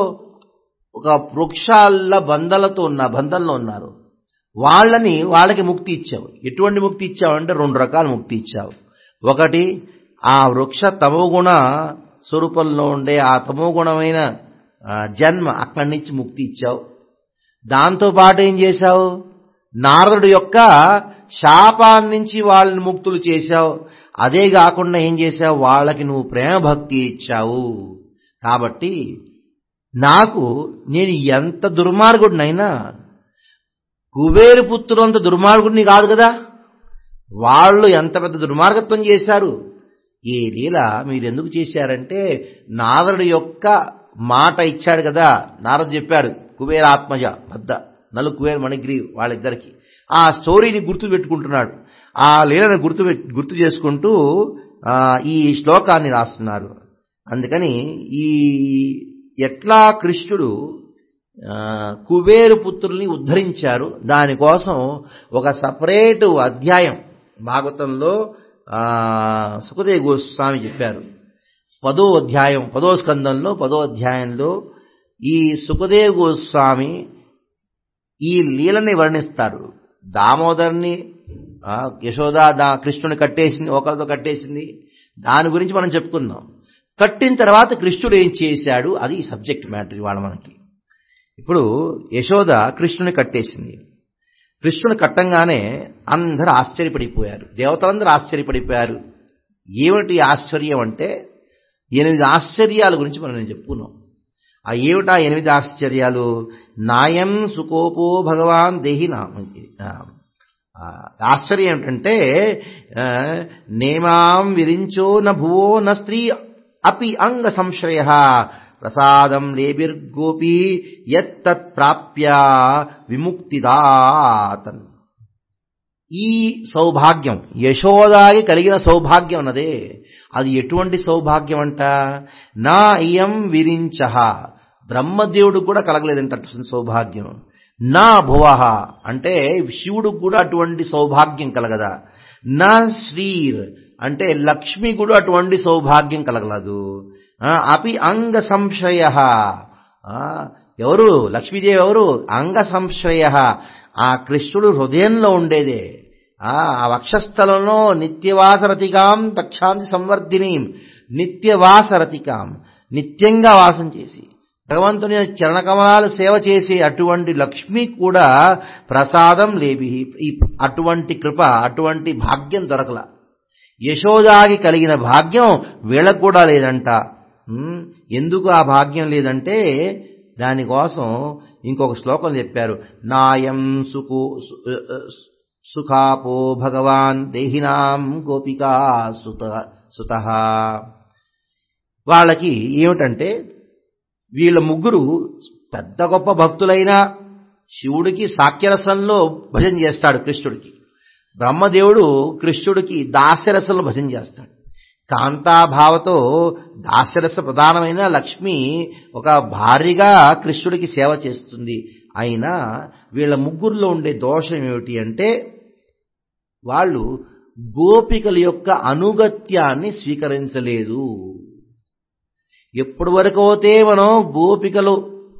ఒక వృక్షాల బంధలతో ఉన్న బంధంలో ఉన్నారు వాళ్ళని వాళ్ళకి ముక్తి ఇచ్చావు ఎటువంటి ముక్తి ఇచ్చావు అంటే రెండు రకాల ముక్తి ఇచ్చావు ఒకటి ఆ వృక్ష తమోగుణ స్వరూపంలో ఉండే ఆ తమోగుణమైన జన్మ అక్కడి నుంచి ముక్తి ఇచ్చావు దాంతో పాటు ఏం చేశావు నారదుడు యొక్క శాపాన్నించి వాళ్ళని ముక్తులు చేశావు అదే కాకుండా ఏం చేశావు వాళ్ళకి నువ్వు ప్రేమ భక్తి ఇచ్చావు కాబట్టి నాకు నేను ఎంత దుర్మార్గుడినైనా కుబేరు పుత్రుడు అంత దుర్మార్గుడిని కాదు కదా వాళ్ళు ఎంత పెద్ద దుర్మార్గత్వం చేశారు ఈ లీల మీరు ఎందుకు చేశారంటే నారదుడి యొక్క మాట ఇచ్చాడు కదా నారదు చెప్పాడు కుబేరాత్మజ బద్ద నలు కుబేర మణిగిరి వాళ్ళిద్దరికి ఆ స్టోరీని గుర్తు పెట్టుకుంటున్నాడు ఆ లీలను గుర్తు గుర్తు చేసుకుంటూ ఈ శ్లోకాన్ని రాస్తున్నారు అందుకని ఈ ఎట్లా కృష్ణుడు కుబేరు పుత్రుల్ని ఉద్ధరించారు దానికోసం ఒక సపరేటు అధ్యాయం భాగవతంలో సుఖదేవ్ గోస్వామి చెప్పారు పదో అధ్యాయం పదో స్కందంలో పదో అధ్యాయంలో ఈ సుఖదేవ్ గోస్వామి ఈ లీలని వర్ణిస్తారు దామోదర్ని యశోద దా కృష్ణుని కట్టేసింది ఒకరితో కట్టేసింది దాని గురించి మనం చెప్పుకున్నాం కట్టిన తర్వాత కృష్ణుడు ఏం చేశాడు అది సబ్జెక్ట్ మ్యాటర్ ఇవాళ మనకి ఇప్పుడు యశోద కృష్ణుని కట్టేసింది కృష్ణుని కట్టంగానే అందరూ ఆశ్చర్యపడిపోయారు దేవతలందరూ ఆశ్చర్యపడిపోయారు ఏమిటి ఆశ్చర్యం అంటే ఎనిమిది ఆశ్చర్యాల గురించి మనం నేను చెప్పుకున్నాం ఆ ఏమిటా ఎనిమిది ఆశ్చర్యాలు నాయం సుకోపో భగవాన్ దేహినా ఆశ్చర్యం ఏమిటంటే నేమాం విరించో న భువో న స్త్రీ అపి అంగ సంశ్రయ ప్రసాదం లేబిర్గోపి యత్తత్ ప్రాప్య విముక్తిదాతన్ ఈ సౌభాగ్యం యశోదాగి కలిగిన సౌభాగ్యం అన్నదే అది ఎటువంటి సౌభాగ్యం అంట నా ఇయం విరించ బ్రహ్మదేవుడు కూడా కలగలేదంట అటువంటి సౌభాగ్యం నా భువ అంటే శివుడికి కూడా అటువంటి సౌభాగ్యం కలగదా నా శ్రీర్ అంటే లక్ష్మి కూడా అటువంటి సౌభాగ్యం కలగలదు అపి అంగ సంశయ ఎవరు లక్ష్మీదేవి ఎవరు అంగ సంశ్రయ ఆ కృష్ణుడు హృదయంలో ఉండేదే ఆ వక్షస్థలంలో నిత్యవాసరతికాం తక్షాంతి సంవర్ధిని నిత్యవాసరతికాం నిత్యంగా వాసం చేసి భగవంతుని చరణకమలాలు సేవ చేసే అటువంటి లక్ష్మి కూడా ప్రసాదం లేవి అటువంటి కృప అటువంటి భాగ్యం దొరకల యశోదాగి కలిగిన భాగ్యం వీళ్ళకు కూడా లేదంట ఎందుకు ఆ భాగ్యం లేదంటే దానికోసం ఇంకొక శ్లోకం చెప్పారు నాయం సుకు సుఖాపో భగవాన్ దేహినాం గోపికా సుత సుత వాళ్ళకి ఏమిటంటే వీళ్ళ ముగ్గురు పెద్ద గొప్ప భక్తులైనా శివుడికి సాక్యరసంలో భజన చేస్తాడు కృష్ణుడికి బ్రహ్మదేవుడు కృష్ణుడికి దాస్యరసంలో భజన చేస్తాడు కాంతాభావతో దాస్యరస ప్రధానమైన లక్ష్మి ఒక భార్యగా కృష్ణుడికి సేవ చేస్తుంది అయినా వీళ్ళ ముగ్గురులో ఉండే దోషం ఏమిటి అంటే వాళ్ళు గోపికల యొక్క అనుగత్యాన్ని స్వీకరించలేదు ఎప్పటి వరకు అయితే మనం గోపికలు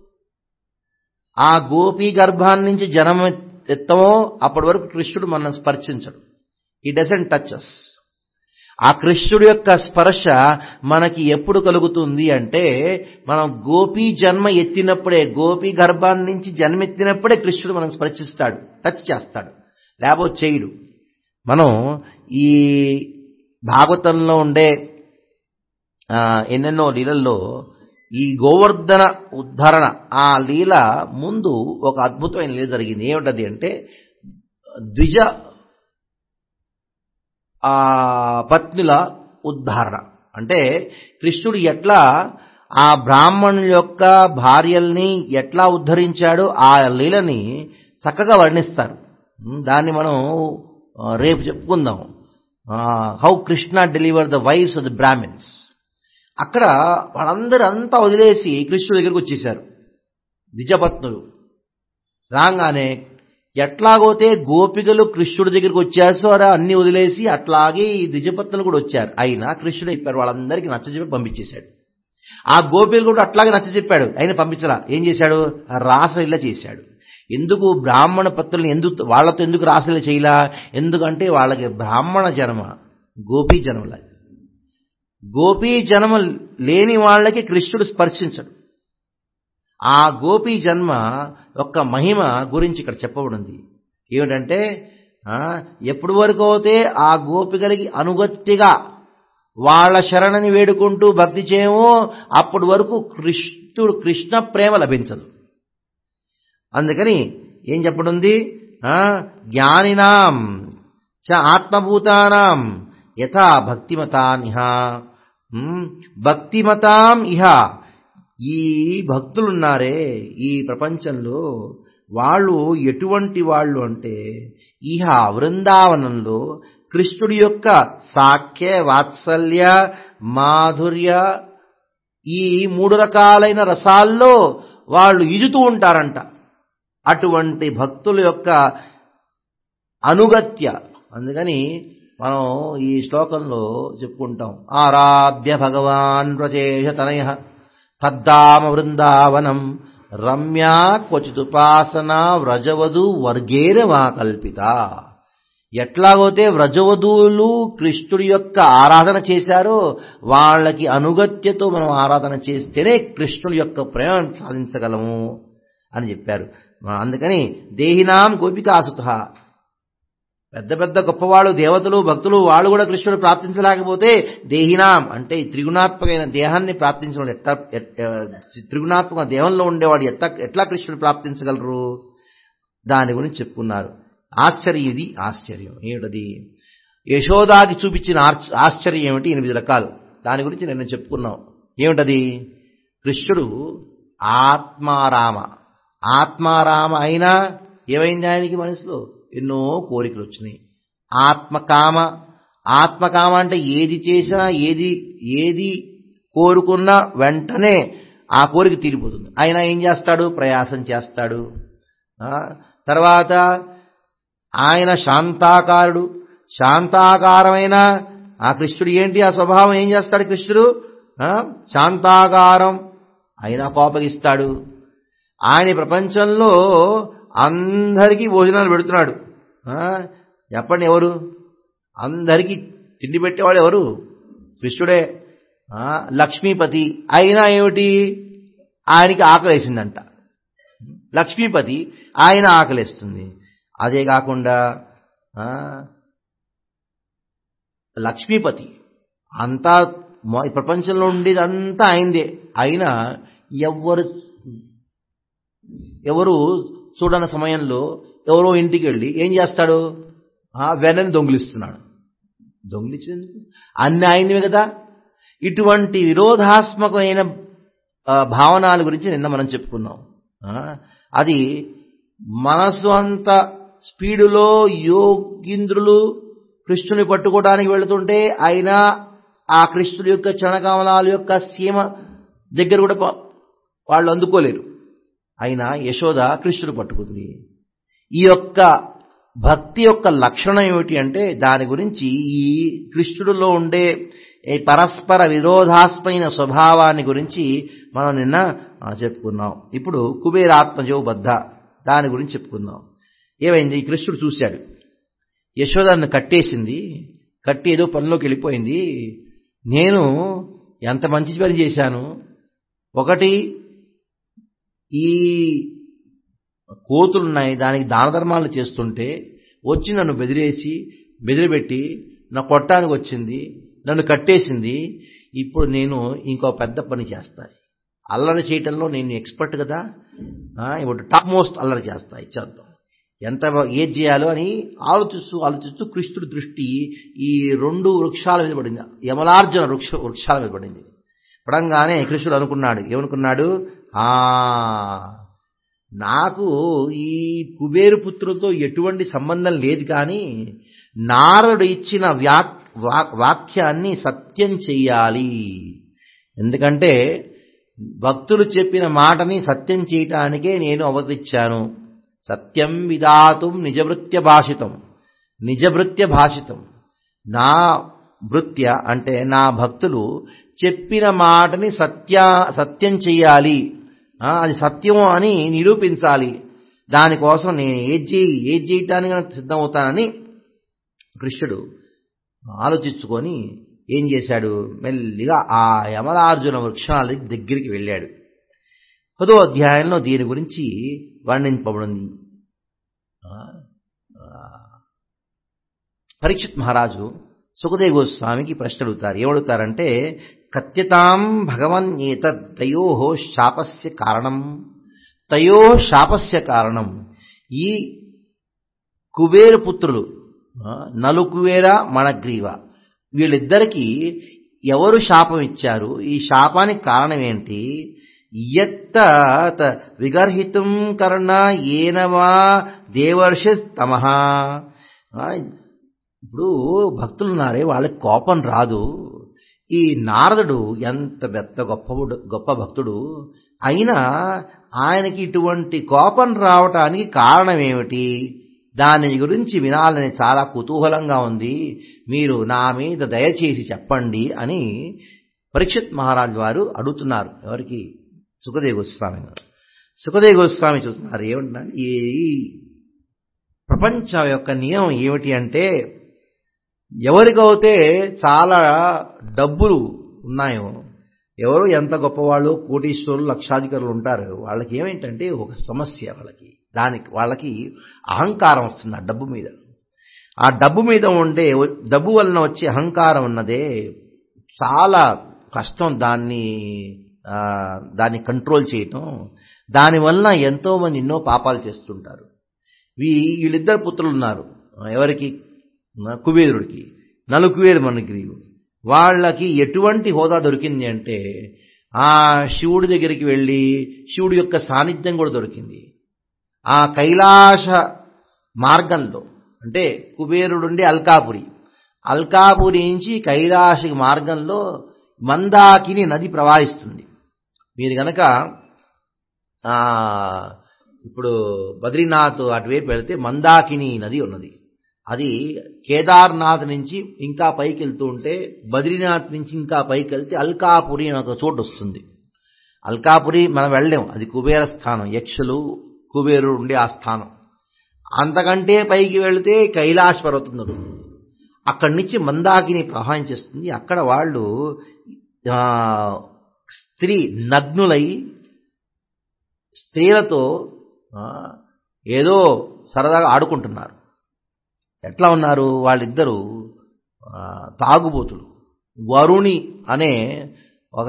ఆ గోపీ గర్భాన్ని నుంచి జనం ఎత్తమో అప్పటి వరకు కృష్ణుడు మనం స్పర్శించడు ఈ డజంట్ టచ్ అస్ ఆ కృష్ణుడి యొక్క స్పర్శ మనకి ఎప్పుడు కలుగుతుంది అంటే మనం గోపీ జన్మ ఎత్తినప్పుడే గోపీ గర్భాన్ని నుంచి జన్మెత్తినప్పుడే కృష్ణుడు మనం స్పర్శిస్తాడు టచ్ చేస్తాడు లేకపోతే చేయడు మనం ఈ భాగవతంలో ఉండే ఎన్నెన్నో లీలల్లో ఈ గోవర్ధన ఉద్ధరణ ఆ లీల ముందు ఒక అద్భుతమైన లీల జరిగింది ఏమిటది అంటే ద్విజ ఆ పత్నుల ఉద్ధారణ అంటే కృష్ణుడు ఎట్లా ఆ బ్రాహ్మణుల యొక్క భార్యల్ని ఎట్లా ఉద్ధరించాడో ఆ లీలని చక్కగా వర్ణిస్తారు దాన్ని మనం రేపు చెప్పుకుందాం how Krishna deliver the wives of the Brahmins అక్కడ వాళ్ళందరూ అంతా వదిలేసి కృష్ణుడి దగ్గరికి వచ్చేశారు ద్విజపత్నులు రాగానే ఎట్లాగోతే గోపికలు కృష్ణుడి దగ్గరికి వచ్చేసారా అన్ని వదిలేసి అట్లాగే ఈ ద్విజపత్నులు కూడా వచ్చారు అయినా కృష్ణుడు చెప్పారు వాళ్ళందరికీ నచ్చజెప్పి పంపించేశాడు ఆ గోపికలు కూడా అట్లాగే నచ్చజెప్పాడు ఆయన పంపించరా ఏం చేశాడు రాసలీల చేశాడు ఎందుకు బ్రాహ్మణ పత్రులను ఎందుకు వాళ్ళతో ఎందుకు రాసలీల చేయలా ఎందుకంటే వాళ్ళకి బ్రాహ్మణ జన్మ గోపీ జన్మల గోపీ జన్మ లేని వాళ్ళకి కృష్ణుడు స్పర్శించడు ఆ గోపీ జన్మ యొక్క మహిమ గురించి ఇక్కడ చెప్పబడింది ఏమిటంటే ఎప్పటి వరకు అయితే ఆ గోపికలకి అనుగత్తిగా వాళ్ళ శరణని వేడుకుంటూ భక్తి చేయమో అప్పటి వరకు కృష్ణుడు కృష్ణ ప్రేమ లభించదు అందుకని ఏం చెప్పడుంది జ్ఞానినాం చ ఆత్మభూతానాం యథా భక్తిమతానిహ భక్తిమతాం ఇహ ఈ భక్తులున్నారే ఈ ప్రపంచంలో వాళ్ళు ఎటువంటి వాళ్ళు అంటే ఇహ వృందావనంలో కృష్ణుడి యొక్క సాఖ్య వాత్సల్య మాధుర్య ఈ మూడు రకాలైన రసాల్లో వాళ్ళు ఈజుతూ ఉంటారంట అటువంటి భక్తుల యొక్క అనుగత్య అందుకని మనం ఈ శ్లోకంలో చెప్పుకుంటాం ఆరాధ్య భగవాన్ వ్రజేష తనయ తద్దామ వృందావనం రమ్యా క్వచితుపాసన వ్రజవధు వర్గేర మా కల్పిత ఎట్లాగైతే వ్రజవధువులు కృష్ణుడి యొక్క ఆరాధన చేశారో వాళ్ళకి అనుగత్యతో మనం ఆరాధన చేస్తేనే కృష్ణుడి యొక్క ప్రేమ సాధించగలము అని చెప్పారు అందుకని దేహినాం గోపికాసుత పెద్ద పెద్ద గొప్పవాళ్ళు దేవతలు భక్తులు వాళ్ళు కూడా కృష్ణుడు ప్రార్థించలేకపోతే దేహినాం అంటే ఈ త్రిగుణాత్మకమైన దేహాన్ని ప్రార్థించడం ఎట్లా త్రిగుణాత్మక దేహంలో ఉండేవాడు ఎట్లా ఎట్లా కృష్ణుడు ప్రార్థించగలరు దాని గురించి చెప్పుకున్నారు ఆశ్చర్యం ఇది ఆశ్చర్యం ఏమిటది యశోదాకి చూపించిన ఆశ్చర్యం ఏమిటి ఎనిమిది రకాలు దాని గురించి నేను చెప్పుకున్నాం ఏమిటది కృష్ణుడు ఆత్మారామ ఆత్మారామ అయినా ఏమైంది ఆయనకి మనసులో ఎన్నో కోరికలు వచ్చినాయి ఆత్మకామ ఆత్మకామ అంటే ఏది చేసినా ఏది ఏది కోరుకున్నా వెంటనే ఆ కోరిక తీరిపోతుంది ఆయన ఏం చేస్తాడు ప్రయాసం చేస్తాడు తర్వాత ఆయన శాంతాకారుడు శాంతాకారమైన ఆ కృష్ణుడు ఏంటి ఆ స్వభావం ఏం చేస్తాడు కృష్ణుడు శాంతాకారం అయినా కోపగిస్తాడు ఆయన ప్రపంచంలో అందరికీ భోజనాలు పెడుతున్నాడు చెప్పండి ఎవరు అందరికీ తిండి పెట్టేవాడు ఎవరు కృష్ణుడే లక్ష్మీపతి అయినా ఏమిటి ఆయనకి ఆకలేసిందంట లక్ష్మీపతి ఆయన ఆకలేస్తుంది అదే కాకుండా లక్ష్మీపతి అంతా ప్రపంచంలో ఉండేది అంతా ఆయనదే అయినా ఎవరు ఎవరు చూడని సమయంలో ఎవరో ఇంటికి వెళ్ళి ఏం చేస్తాడు వెనని దొంగిలిస్తున్నాడు దొంగిలించేందుకు అన్ని ఆయనవే కదా ఇటువంటి విరోధాత్మకమైన భావనాల గురించి నిన్న మనం చెప్పుకున్నాం అది మనసు అంత స్పీడులో యోగింద్రులు కృష్ణుని పట్టుకోవడానికి వెళుతుంటే అయినా ఆ కృష్ణుడి యొక్క చరణకమలాల యొక్క సీమ దగ్గర కూడా వాళ్ళు అందుకోలేరు అయినా యశోద కృష్ణుడు పట్టుకుంది ఈ యొక్క భక్తి యొక్క లక్షణం ఏమిటి అంటే దాని గురించి ఈ కృష్ణుడిలో ఉండే ఈ పరస్పర విరోధాస్మైన స్వభావాన్ని గురించి మనం నిన్న చెప్పుకున్నాం ఇప్పుడు కుబేరాత్మజో బద్ధ దాని గురించి చెప్పుకుందాం ఏమైంది కృష్ణుడు చూశాడు యశోదాన్ని కట్టేసింది కట్టి ఏదో పనిలోకి వెళ్ళిపోయింది నేను ఎంత మంచి పని చేశాను ఒకటి ఈ కోతులున్నాయి దానికి దాన ధర్మాలు చేస్తుంటే వచ్చి నన్ను బెదిరేసి బెదిరిపెట్టి నా కొట్టానికి వచ్చింది నన్ను కట్టేసింది ఇప్పుడు నేను ఇంకో పెద్ద పని చేస్తాను అల్లరి చేయటంలో నేను ఎక్స్పర్ట్ కదా ఇప్పుడు టాప్ మోస్ట్ అల్లరి చేస్తా ఇచ్చేద్దాం ఎంత ఏది చేయాలో అని ఆలోచిస్తూ ఆలోచిస్తూ కృష్ణుడి దృష్టి ఈ రెండు వృక్షాల మీద పడింది యమలార్జున వృక్ష వృక్షాల మీద పడింది పడంగానే కృష్ణుడు అనుకున్నాడు ఏమనుకున్నాడు ఆ నాకు ఈ కుబేరు పుత్రులతో ఎటువంటి సంబంధం లేదు కానీ నారదుడు ఇచ్చిన వాక్యాన్ని సత్యం చెయ్యాలి ఎందుకంటే భక్తులు చెప్పిన మాటని సత్యం చేయటానికే నేను అవతరించాను సత్యం విదాతుం నిజభృత్య భాషితం నిజభృత్య భాషితం నా భృత్య అంటే నా భక్తులు చెప్పిన మాటని సత్య సత్యం చెయ్యాలి అది సత్యం అని నిరూపించాలి దానికోసం నేను ఏది చేయి ఏది చేయటానికి సిద్ధమవుతానని కృష్ణుడు ఆలోచించుకొని ఏం చేశాడు మెల్లిగా ఆ యమలార్జున వృక్షాల దగ్గరికి వెళ్ళాడు పదో అధ్యాయంలో దీని గురించి వర్ణింపబడింది పరీక్షిత్ మహారాజు సుఖదేవ గోస్వామికి ప్రశ్న అడుగుతారు ఏమడుగుతారంటే కత్యతాం భగవన్ ఏతయో శాపస్య కారణం తయో శాపస్య కారణం ఈ కుబేరు పుత్రులు నలుకువేర మణగ్రీవ వీళ్ళిద్దరికీ ఎవరు శాపం ఇచ్చారు ఈ శాపానికి కారణం ఏంటి యత్త విగర్హితం కర్ణ ఏనవా దేవర్షి తమహ ఇప్పుడు భక్తులున్నారే వాళ్ళకి కోపం రాదు ఈ నారదుడు ఎంత పెద్ద గొప్ప గొప్ప భక్తుడు అయినా ఆయనకి ఇటువంటి కోపం రావటానికి కారణం ఏమిటి దాని గురించి వినాలని చాలా కుతూహలంగా ఉంది మీరు నా మీద దయచేసి చెప్పండి అని పరీక్షిత్ మహారాజ్ వారు అడుగుతున్నారు ఎవరికి సుఖదేవ గోస్వామి సుఖదేవ గోస్వామి చూస్తున్నారు ఏమంటున్నారు ఈ ప్రపంచం యొక్క నియమం ఏమిటి అంటే ఎవరికైతే చాలా డబ్బులు ఉన్నాయో ఎవరు ఎంత గొప్పవాళ్ళు కోటీశ్వరులు లక్షాధికారులు ఉంటారు వాళ్ళకి ఏమేంటంటే ఒక సమస్య వాళ్ళకి దానికి వాళ్ళకి అహంకారం వస్తుంది ఆ డబ్బు మీద ఆ డబ్బు మీద ఉండే డబ్బు వలన వచ్చే అహంకారం ఉన్నదే చాలా కష్టం దాన్ని దాన్ని కంట్రోల్ చేయటం దానివల్ల ఎంతోమంది ఎన్నో పాపాలు చేస్తుంటారు వీ వీళ్ళిద్దరు పుత్రులు ఉన్నారు ఎవరికి కుబేరుడికి నలుకువేరు మనకి వాళ్ళకి ఎటువంటి హోదా దొరికింది అంటే ఆ శివుడి దగ్గరికి వెళ్ళి శివుడి యొక్క సాన్నిధ్యం కూడా దొరికింది ఆ కైలాస మార్గంలో అంటే కుబేరుడుండి అల్కాపురి అల్కాపురి నుంచి కైలాస మార్గంలో మందాకిని నది ప్రవహిస్తుంది మీరు గనక ఇప్పుడు బద్రీనాథ్ అటువైపు వెళితే మందాకిని నది ఉన్నది అది కేదార్నాథ్ నుంచి ఇంకా పైకి వెళ్తూ ఉంటే బద్రీనాథ్ నుంచి ఇంకా పైకి వెళ్తే అల్కాపురి అని ఒక చోటు వస్తుంది అల్కాపురి మనం వెళ్ళలేం అది కుబేర స్థానం యక్షులు కుబేరుడు ఉండే ఆ స్థానం అంతకంటే పైకి వెళితే కైలాస పర్వతం అక్కడి నుంచి మందాకిని ప్రవాహం చేస్తుంది అక్కడ వాళ్ళు స్త్రీ నగ్నులై స్త్రీలతో ఏదో సరదాగా ఆడుకుంటున్నారు ఎట్లా ఉన్నారు వాళ్ళిద్దరూ తాగుబోతులు వరుణి అనే ఒక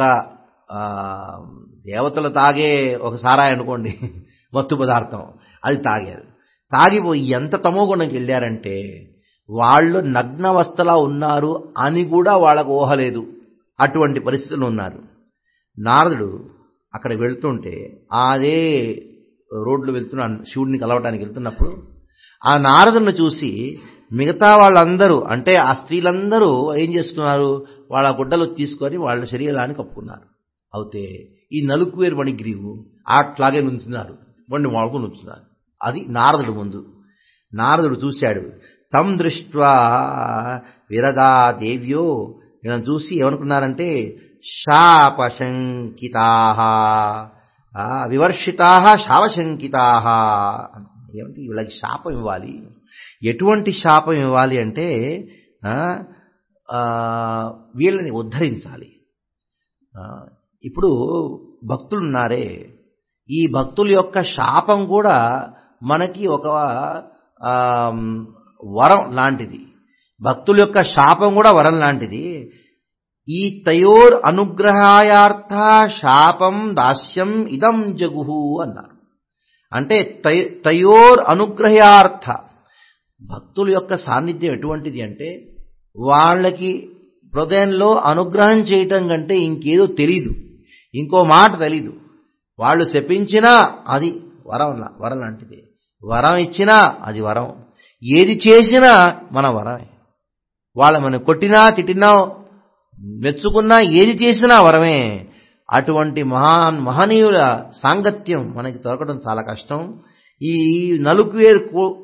దేవతలు తాగే ఒక సారాయి అనుకోండి మత్తు పదార్థం అది తాగారు తాగిపోయి ఎంత తమోగుణంకి వెళ్ళారంటే వాళ్ళు నగ్నవస్థలా ఉన్నారు అని కూడా వాళ్ళకు ఊహలేదు అటువంటి పరిస్థితులు ఉన్నారు నారదుడు అక్కడ వెళ్తుంటే అదే రోడ్లు వెళ్తున్న శివుడిని కలవటానికి వెళ్తున్నప్పుడు ఆ నారదుని చూసి మిగతా వాళ్ళందరూ అంటే ఆ స్త్రీలందరూ ఏం చేసుకున్నారు వాళ్ళ గుడ్డలు తీసుకొని వాళ్ళ శరీరాన్ని కప్పుకున్నారు అయితే ఈ నలుకువేరు మణిగ్రీవు అట్లాగే నుంచున్నారు వండి వాళ్ళకు నుంచున్నారు అది నారదుడు ముందు నారదుడు చూశాడు తం దృష్ట్వా విరదా దేవ్యో నేను చూసి ఏమనుకున్నారంటే శాపశంకితా వివర్షితా శాపశంకితా ఏమిటి వీళ్ళకి శాపం ఇవ్వాలి ఎటువంటి శాపం ఇవ్వాలి అంటే వీళ్ళని ఉద్ధరించాలి ఇప్పుడు భక్తులున్నారే ఈ భక్తుల యొక్క శాపం కూడా మనకి ఒక వరం లాంటిది భక్తుల యొక్క శాపం కూడా వరం లాంటిది ఈ తయోర్ అనుగ్రహాయార్థ శాపం దాస్యం ఇదం జగుహు అన్నారు అంటే తయోర్ అనుగ్రహార్థ భక్తుల యొక్క సాన్నిధ్యం ఎటువంటిది అంటే వాళ్ళకి హృదయంలో అనుగ్రహం చేయటం కంటే ఇంకేదో తెలీదు ఇంకో మాట తెలీదు వాళ్ళు శపించినా అది వరం వరం లాంటిది వరం ఇచ్చినా అది వరం ఏది చేసినా మన వరమే వాళ్ళ మనం కొట్టినా తిట్టినా మెచ్చుకున్నా ఏది చేసినా వరమే అటువంటి మహాన్ మహనీయుల సాంగత్యం మనకి దొరకడం చాలా కష్టం ఈ నలుకువేరు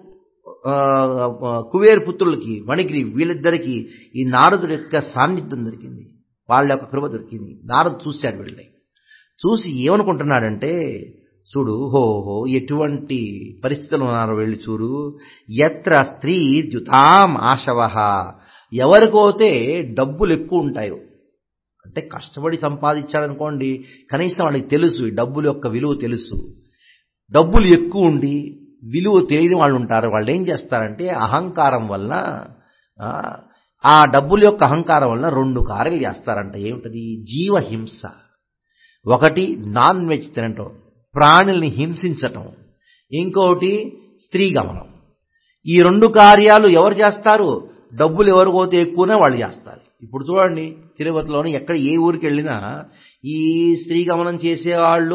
కువేరు పుత్రులకి మణిగిరి వీళ్ళిద్దరికి ఈ నారదుడి యొక్క సాన్నిధ్యం దొరికింది వాళ్ళ యొక్క కృప దొరికింది నారదు చూశాడు వీళ్ళని చూసి ఏమనుకుంటున్నాడంటే చూడు హో హో ఎటువంటి పరిస్థితులు ఉన్నారో వెళ్ళి చూడు ఎత్ర స్త్రీ ద్యుతాం ఆశవ ఎవరికైతే డబ్బులు ఎక్కువ ఉంటాయో అంటే కష్టపడి సంపాదించాడనుకోండి కనీసం వాళ్ళకి తెలుసు ఈ డబ్బుల యొక్క విలువ తెలుసు డబ్బులు ఎక్కువ ఉండి విలువ తెలియని వాళ్ళు ఉంటారు వాళ్ళు ఏం చేస్తారంటే అహంకారం వల్ల ఆ డబ్బుల యొక్క అహంకారం వల్ల రెండు కార్యాలు చేస్తారంట ఏమిటది జీవహింస ఒకటి నాన్ వెజ్ తినటం ప్రాణుల్ని హింసించటం ఇంకోటి స్త్రీ గమనం ఈ రెండు కార్యాలు ఎవరు చేస్తారు డబ్బులు ఎవరికైతే ఎక్కువనే వాళ్ళు చేస్తారు ఇప్పుడు చూడండి తిరుపతిలోని ఎక్కడ ఏ ఊరికి వెళ్ళినా ఈ స్త్రీ గమనం చేసేవాళ్ళు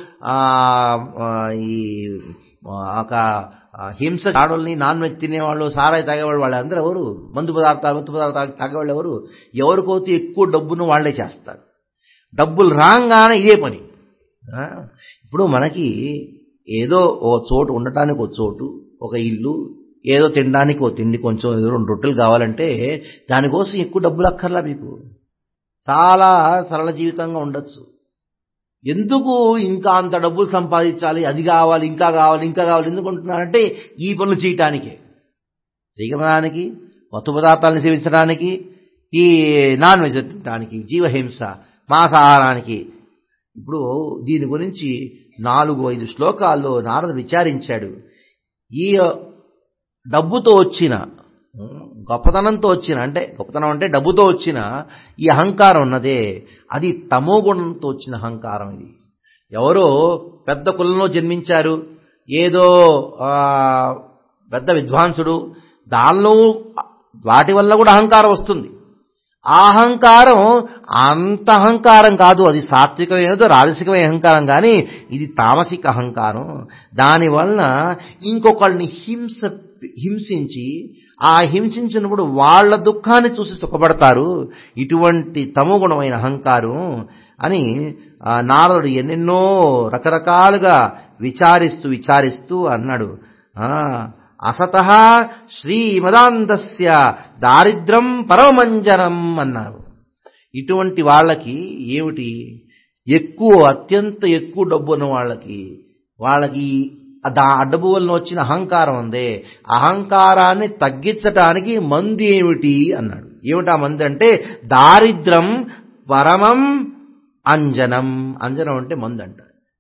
ఈ ఒక హింస ఆడోళ్ళని నాన్ వెజ్ తినేవాళ్ళు సారాయి తాగేవాళ్ళు వాళ్ళందరూ ఎవరు మందు పదార్థాలు మత్తు పదార్థాలు తాగేవాళ్ళు ఎవరు ఎవరికైతే ఎక్కువ డబ్బును వాళ్లే చేస్తారు డబ్బులు రాగానే ఇదే పని ఇప్పుడు మనకి ఏదో ఒక చోటు ఉండటానికి ఒక చోటు ఒక ఇల్లు ఏదో తినడానికి ఓ తిండి కొంచెం ఏదో రెండు రొట్టెలు కావాలంటే దానికోసం ఎక్కువ డబ్బులు అక్కర్లా మీకు చాలా సరళ జీవితంగా ఉండొచ్చు ఎందుకు ఇంకా అంత డబ్బులు సంపాదించాలి అది కావాలి ఇంకా కావాలి ఇంకా కావాలి ఎందుకు అంటున్నారంటే ఈ పనులు చేయటానికే దిగమడానికి మత్తు పదార్థాలను సేవించడానికి ఈ నాన్ వెజ్ తినడానికి జీవహింస మాంసాహారానికి ఇప్పుడు దీని గురించి నాలుగు ఐదు శ్లోకాల్లో నారద విచారించాడు ఈ డబ్బుతో వచ్చిన గొప్పతనంతో వచ్చిన అంటే గొప్పతనం అంటే డబ్బుతో వచ్చిన ఈ అహంకారం ఉన్నదే అది తమో గుణంతో వచ్చిన అహంకారం ఇది ఎవరో పెద్ద కులంలో జన్మించారు ఏదో పెద్ద విద్వాంసుడు దానిలో వాటి వల్ల కూడా అహంకారం వస్తుంది ఆ అహంకారం అంత అహంకారం కాదు అది సాత్వికమైనదో రాజసికమైన అహంకారం కానీ ఇది తామసిక అహంకారం దానివలన ఇంకొకళ్ళని హింస హింసించి ఆ హింసించినప్పుడు వాళ్ళ దుఃఖాన్ని చూసి సుఖపడతారు ఇటువంటి తమోగుణమైన అహంకారం అని నారదుడు ఎన్నెన్నో రకరకాలుగా విచారిస్తూ విచారిస్తూ అన్నాడు అసత శ్రీమదాంతస్య దారిద్రం పరమంజనం అన్నారు ఇటువంటి వాళ్ళకి ఏమిటి ఎక్కువ అత్యంత ఎక్కువ డబ్బు ఉన్న వాళ్ళకి వాళ్ళకి దా అడ్డబు వలన వచ్చిన అహంకారం ఉందే అహంకారాన్ని తగ్గించటానికి మంది ఏమిటి అన్నాడు ఏమిటి ఆ మంది అంటే దారిద్రం పరమం అంజనం అంజనం అంటే మందు అంట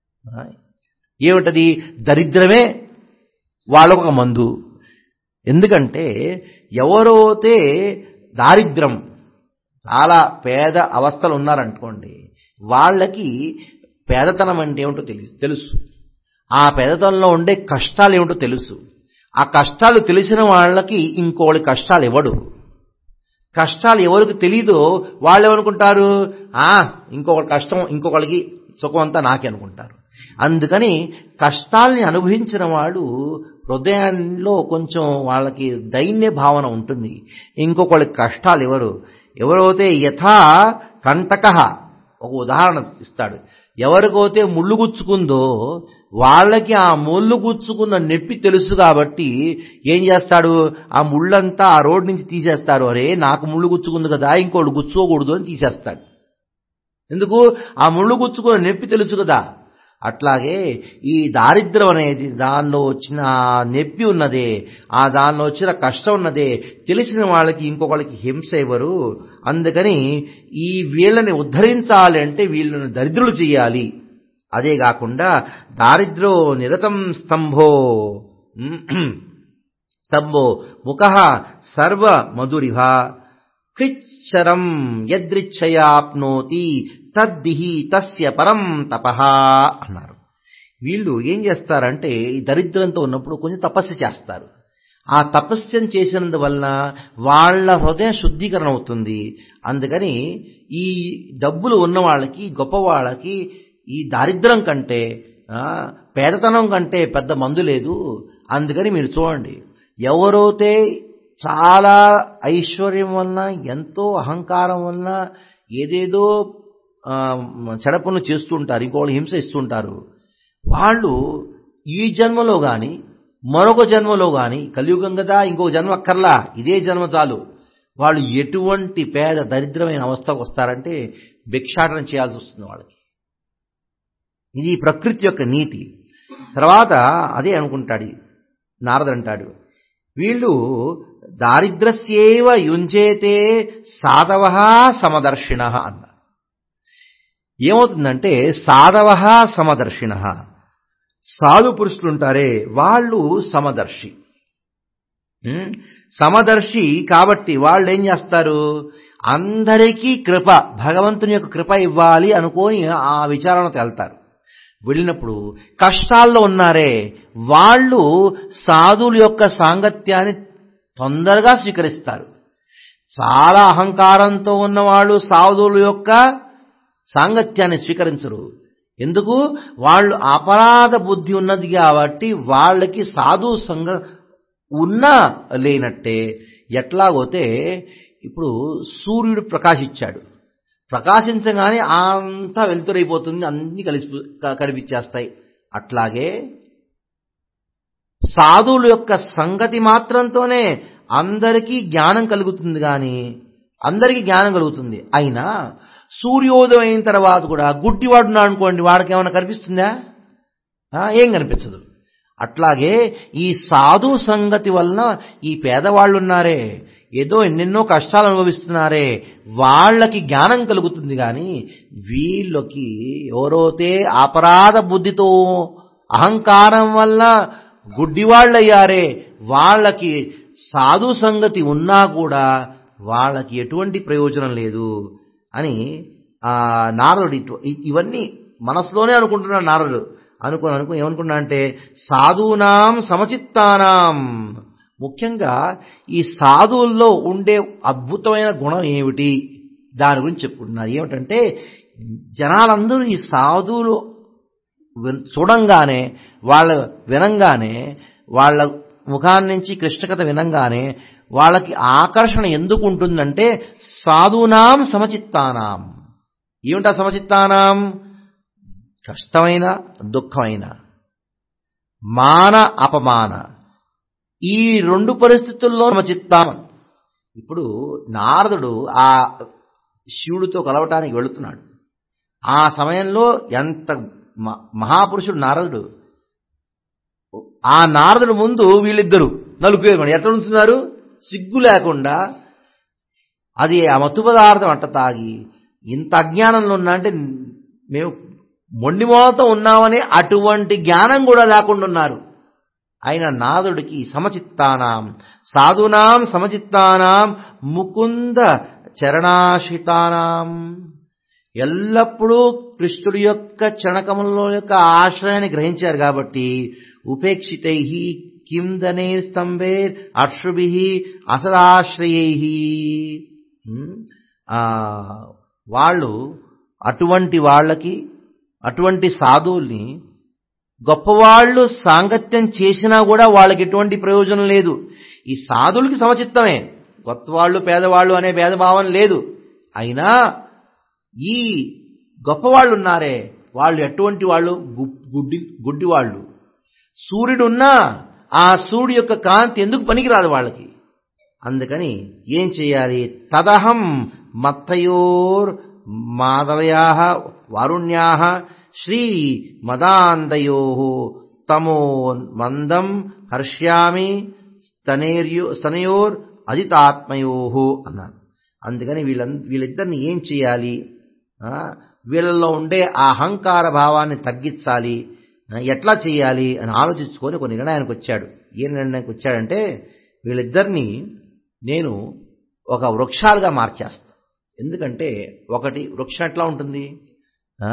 ఏమిటది దరిద్రమే వాళ్ళకొక మందు ఎందుకంటే ఎవరైతే దారిద్రం చాలా పేద అవస్థలు ఉన్నారనుకోండి వాళ్ళకి పేదతనం అంటే ఏమిటో తెలుసు తెలుసు ఆ పేదతనంలో ఉండే కష్టాలు ఏమిటో తెలుసు ఆ కష్టాలు తెలిసిన వాళ్ళకి ఇంకోళ్ళ కష్టాలు ఇవ్వడు కష్టాలు ఎవరికి తెలీదో వాళ్ళు ఏమనుకుంటారు ఆ ఇంకొకటి కష్టం ఇంకొకళ్ళకి సుఖం అంతా నాకే అనుకుంటారు అందుకని కష్టాల్ని అనుభవించిన వాడు హృదయంలో కొంచెం వాళ్ళకి దైన్య భావన ఉంటుంది ఇంకొకళ్ళకి కష్టాలు ఎవరు ఎవరైతే యథా కంటక ఒక ఉదాహరణ ఇస్తాడు ఎవరికైతే ముళ్ళు గుచ్చుకుందో వాళ్ళకి ఆ ముళ్ళు గుచ్చుకున్న నొప్పి తెలుసు కాబట్టి ఏం చేస్తాడు ఆ ముళ్ళంతా ఆ రోడ్ నుంచి తీసేస్తారు అరే నాకు ముళ్ళు గుచ్చుకుంది కదా ఇంకోటి గుచ్చుకోకూడదు అని తీసేస్తాడు ఎందుకు ఆ ముళ్ళు గుచ్చుకున్న నొప్పి తెలుసు కదా అట్లాగే ఈ దారిద్రం అనేది దానిలో వచ్చిన నొప్పి ఉన్నదే ఆ దానిలో వచ్చిన కష్టం ఉన్నదే తెలిసిన వాళ్ళకి ఇంకొకళ్ళకి హింస ఇవ్వరు అందుకని ఈ వీళ్ళని ఉద్ధరించాలి అంటే వీళ్ళని దరిద్రులు చేయాలి అదే కాకుండా దారిద్రో నిరతం స్తంభో స్తంభో ముఖ సర్వ మధురిభ క్లిచ్చరం యదృచ్ఛయాప్నోతి తద్దిహి తస్య పరం తపహ అన్నారు వీళ్ళు ఏం చేస్తారంటే ఈ దరిద్రంతో ఉన్నప్పుడు కొంచెం తపస్సు చేస్తారు ఆ తపస్యం చేసినందువలన వాళ్ళ హృదయం శుద్ధీకరణ అవుతుంది అందుకని ఈ డబ్బులు ఉన్న వాళ్ళకి గొప్ప వాళ్ళకి ఈ దారిద్రం కంటే పేదతనం కంటే పెద్ద మందు లేదు అందుకని మీరు చూడండి ఎవరైతే చాలా ఐశ్వర్యం వలన ఎంతో అహంకారం వలన ఏదేదో చెడపనులు చేస్తుంటారు ఇంకోళ్ళు హింస ఇస్తుంటారు వాళ్ళు ఈ జన్మలో కానీ మరొక జన్మలో కానీ కలియుగం కదా ఇంకో జన్మ అక్కర్లా ఇదే జన్మ చాలు వాళ్ళు ఎటువంటి పేద దరిద్రమైన అవస్థకు వస్తారంటే భిక్షాటన చేయాల్సి వస్తుంది వాళ్ళకి ఇది ప్రకృతి యొక్క నీతి తర్వాత అదే అనుకుంటాడు నారదంటాడు వీళ్ళు దారిద్రస్యేవ యుంజేతే సాధవ సమదర్శిణ అన్నారు ఏమవుతుందంటే సాధవ సమదర్శిణ సాధు పురుషులు ఉంటారే వాళ్ళు సమదర్శి సమదర్శి కాబట్టి వాళ్ళు ఏం చేస్తారు అందరికీ కృప భగవంతుని యొక్క కృప ఇవ్వాలి అనుకొని ఆ విచారణకు వెళ్తారు వెళ్ళినప్పుడు కష్టాల్లో ఉన్నారే వాళ్ళు సాధువుల యొక్క సాంగత్యాన్ని తొందరగా స్వీకరిస్తారు చాలా అహంకారంతో ఉన్నవాళ్ళు సాధువుల యొక్క సాంగత్యాన్ని స్వీకరించరు ఎందుకు వాళ్ళు అపరాధ బుద్ధి ఉన్నది కాబట్టి వాళ్ళకి సాధు సంగ ఉన్నా లేనట్టే ఎట్లాగోతే ఇప్పుడు సూర్యుడు ప్రకాశించాడు ప్రకాశించగానే అంతా వెలుతురైపోతుంది అన్ని కలిసి కనిపించేస్తాయి అట్లాగే సాధువుల యొక్క సంగతి మాత్రంతోనే అందరికీ జ్ఞానం కలుగుతుంది కానీ అందరికీ జ్ఞానం కలుగుతుంది అయినా సూర్యోదయం అయిన తర్వాత కూడా గుడ్డివాడు ఉన్నాడు అనుకోండి వాడికి ఏమైనా కనిపిస్తుందా ఆ, ఏం కనిపించదు అట్లాగే ఈ సాధు సంగతి వలన ఈ పేదవాళ్ళు ఉన్నారే ఏదో ఎన్నెన్నో కష్టాలు అనుభవిస్తున్నారే వాళ్ళకి జ్ఞానం కలుగుతుంది కానీ వీళ్ళకి ఎవరైతే అపరాధ బుద్ధితో అహంకారం వల్ల గుడ్డివాళ్ళయ్యారే వాళ్ళకి సాధు సంగతి ఉన్నా కూడా వాళ్ళకి ఎటువంటి ప్రయోజనం లేదు అని ఆ నారదుడు ఇటు ఇ- ఇవన్నీ మనసులోనే అనుకుంటున్నాడు నారదుడు అనుకుని అనుకుని ఏమనుకున్నా అంటే సాధూనాం సమచిత్తానాం ముఖ్యంగా ఈ సాధువుల్లో ఉండే అద్భుతమైన గుణం ఏమిటి దాని గురించి చెప్పుకుంటున్నారు ఏమిటంటే జనాలందరూ ఈ సాధువులు విన్- చూడంగానే వాళ్ళ వినంగానే వాళ్ళ ముఖాన్ని నుంచి కృష్ణకథ వినంగానే వాళ్ళకి ఆకర్షణ ఎందుకు ఉంటుందంటే సాధూనాం సమచిత్తానాం ఏమిటా సమచిత్తానాం కష్టమైన దుఃఖమైన మాన అపమాన ఈ రెండు పరిస్థితుల్లో సమచిత్తాం ఇప్పుడు నారదుడు ఆ శివుడితో కలవటానికి వెళుతున్నాడు ఆ సమయంలో ఎంత మ- మహాపురుషుడు నారదుడు ఆ నారదుడు ముందు వీళ్ళిద్దరు నలుగురు ఎట్లా ఉంటున్నారు సిగ్గు లేకుండా అది ఆ మత్తు పదార్థం అంట తాగి ఇంత అజ్ఞానంలో ఉన్నా అంటే మేము మొండి మోతం ఉన్నామని అటువంటి జ్ఞానం కూడా లేకుండా ఉన్నారు ఆయన నాదుడికి సమచిత్తానాం సాధునాం సమచిత్తానాం ముకుంద చరణాశ్రితానాం ఎల్లప్పుడూ కృష్ణుడి యొక్క చరణకముల యొక్క ఆశ్రయాన్ని గ్రహించారు కాబట్టి ఉపేక్షితై కిందనే స్తంభేర్ అక్షుభి అసదాశ్రయై వాళ్ళు అటువంటి వాళ్ళకి అటువంటి సాధువుల్ని గొప్పవాళ్ళు సాంగత్యం చేసినా కూడా వాళ్ళకి ఎటువంటి ప్రయోజనం లేదు ఈ సాధువులకి సమచిత్తమే గొప్పవాళ్ళు పేదవాళ్ళు అనే భేదభావం లేదు అయినా ఈ గొప్పవాళ్ళు ఉన్నారే వాళ్ళు ఎటువంటి వాళ్ళు గు- గుడ్డి గుడ్డి వాళ్ళు సూర్యుడున్నా ఆ సూర్యుడు యొక్క కాంతి ఎందుకు పనికిరాదు వాళ్ళకి అందుకని ఏం చేయాలి తదహం మత్తయోర్ మాధవయా వారుణ్యా శ్రీ మదాందయో తమో మందం హర్ష్యామి స్తనేర్యో స్తనయోర్ అజితాత్మయో అన్నాడు అందుకని వీళ్ళ వీళ్ళిద్దరిని ఏం చేయాలి ఆ, వీళ్ళల్లో ఉండే ఆ అహంకార భావాన్ని తగ్గించాలి ఆ, ఎట్లా చేయాలి అని ఆలోచించుకొని ఒక నిర్ణయానికి వచ్చాడు ఏ నిర్ణయానికి వచ్చాడంటే వీళ్ళిద్దరిని నేను ఒక వృక్షాలుగా మార్చేస్తా ఎందుకంటే ఒకటి వృక్షం ఎట్లా ఉంటుంది ఆ?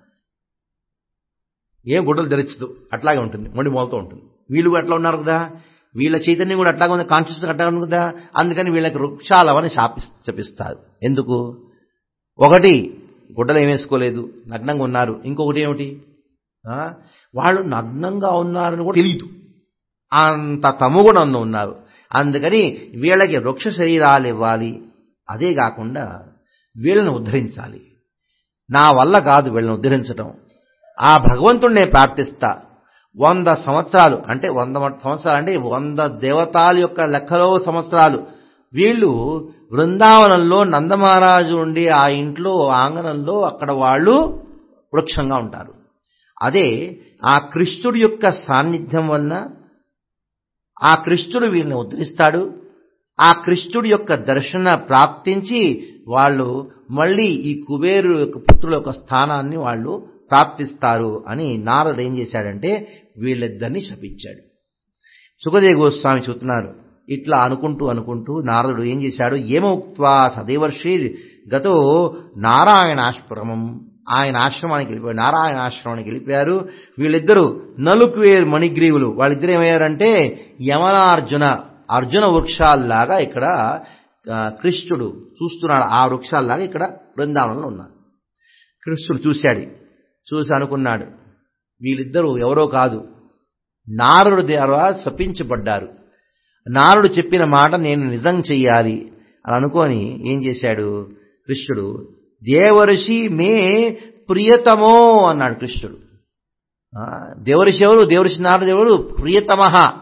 ఏం గుడ్డలు ధరించదు అట్లాగే ఉంటుంది మొండి మూలతో ఉంటుంది వీళ్ళు కూడా అట్లా ఉన్నారు కదా వీళ్ళ చైతన్యం కూడా అట్లాగే ఉంది కాన్షియస్ అట్లాగే ఉంది కదా అందుకని వీళ్ళకి వృక్షాలవని శాపి చెప్పిస్తారు ఎందుకు ఒకటి గుడ్డలు ఏం వేసుకోలేదు నగ్నంగా ఉన్నారు ఇంకొకటి ఏమిటి ఆ? వాళ్ళు నగ్నంగా ఉన్నారని కూడా తెలియదు అంత తమగుణంలో ఉన్నారు అందుకని వీళ్ళకి వృక్ష శరీరాలు ఇవ్వాలి అదే కాకుండా వీళ్ళని ఉద్ధరించాలి నా వల్ల కాదు వీళ్ళని ఉద్ధరించటం ఆ భగవంతుడిని నేను ప్రార్థిస్తా వంద సంవత్సరాలు అంటే వంద మ- సంవత్సరాలు అంటే వంద దేవతాల యొక్క లెక్కలో సంవత్సరాలు వీళ్ళు బృందావనంలో నందమహారాజు ఉండి ఆ ఇంట్లో ఆంగణంలో అక్కడ వాళ్ళు వృక్షంగా ఉంటారు అదే ఆ కృష్ణుడి యొక్క సాన్నిధ్యం వలన ఆ కృష్ణుడు వీరిని ఉద్ధరిస్తాడు ఆ కృష్ణుడి యొక్క దర్శన ప్రాప్తించి వాళ్ళు మళ్ళీ ఈ కుబేరు యొక్క పుత్రుల యొక్క స్థానాన్ని వాళ్ళు ప్రాప్తిస్తారు అని నారదుడు ఏం చేశాడంటే వీళ్ళిద్దరిని శపించాడు సుఖదేవ గోస్వామి చెబుతున్నారు ఇట్లా అనుకుంటూ అనుకుంటూ నారదుడు ఏం చేశాడు ఏమోక్వా సదేవర్షి గతో నారాయణాశ్రమం ఆయన ఆశ్రమానికి వెళ్ళిపోయారు నారాయణ ఆశ్రమానికి వెళ్ళిపోయారు వీళ్ళిద్దరూ నలుకువేరు మణిగ్రీవులు వాళ్ళిద్దరు ఏమయ్యారంటే యమనార్జున అర్జున వృక్షాల్లాగా ఇక్కడ ఆ, కృష్ణుడు చూస్తున్నాడు ఆ వృక్షాల్లాగా ఇక్కడ బృందావనంలో ఉన్నారు కృష్ణుడు చూశాడు చూసి అనుకున్నాడు వీళ్ళిద్దరూ ఎవరో కాదు నారుడు ద్వారా శపించబడ్డారు నారుడు చెప్పిన మాట నేను నిజం చెయ్యాలి అని అనుకొని ఏం చేశాడు కృష్ణుడు దేవర్షి మే ప్రియతమో అన్నాడు కృష్ణుడు ఆ, దేవర్షి ఎవరు దేవర్షి నారదు ఎవరు ప్రియతమ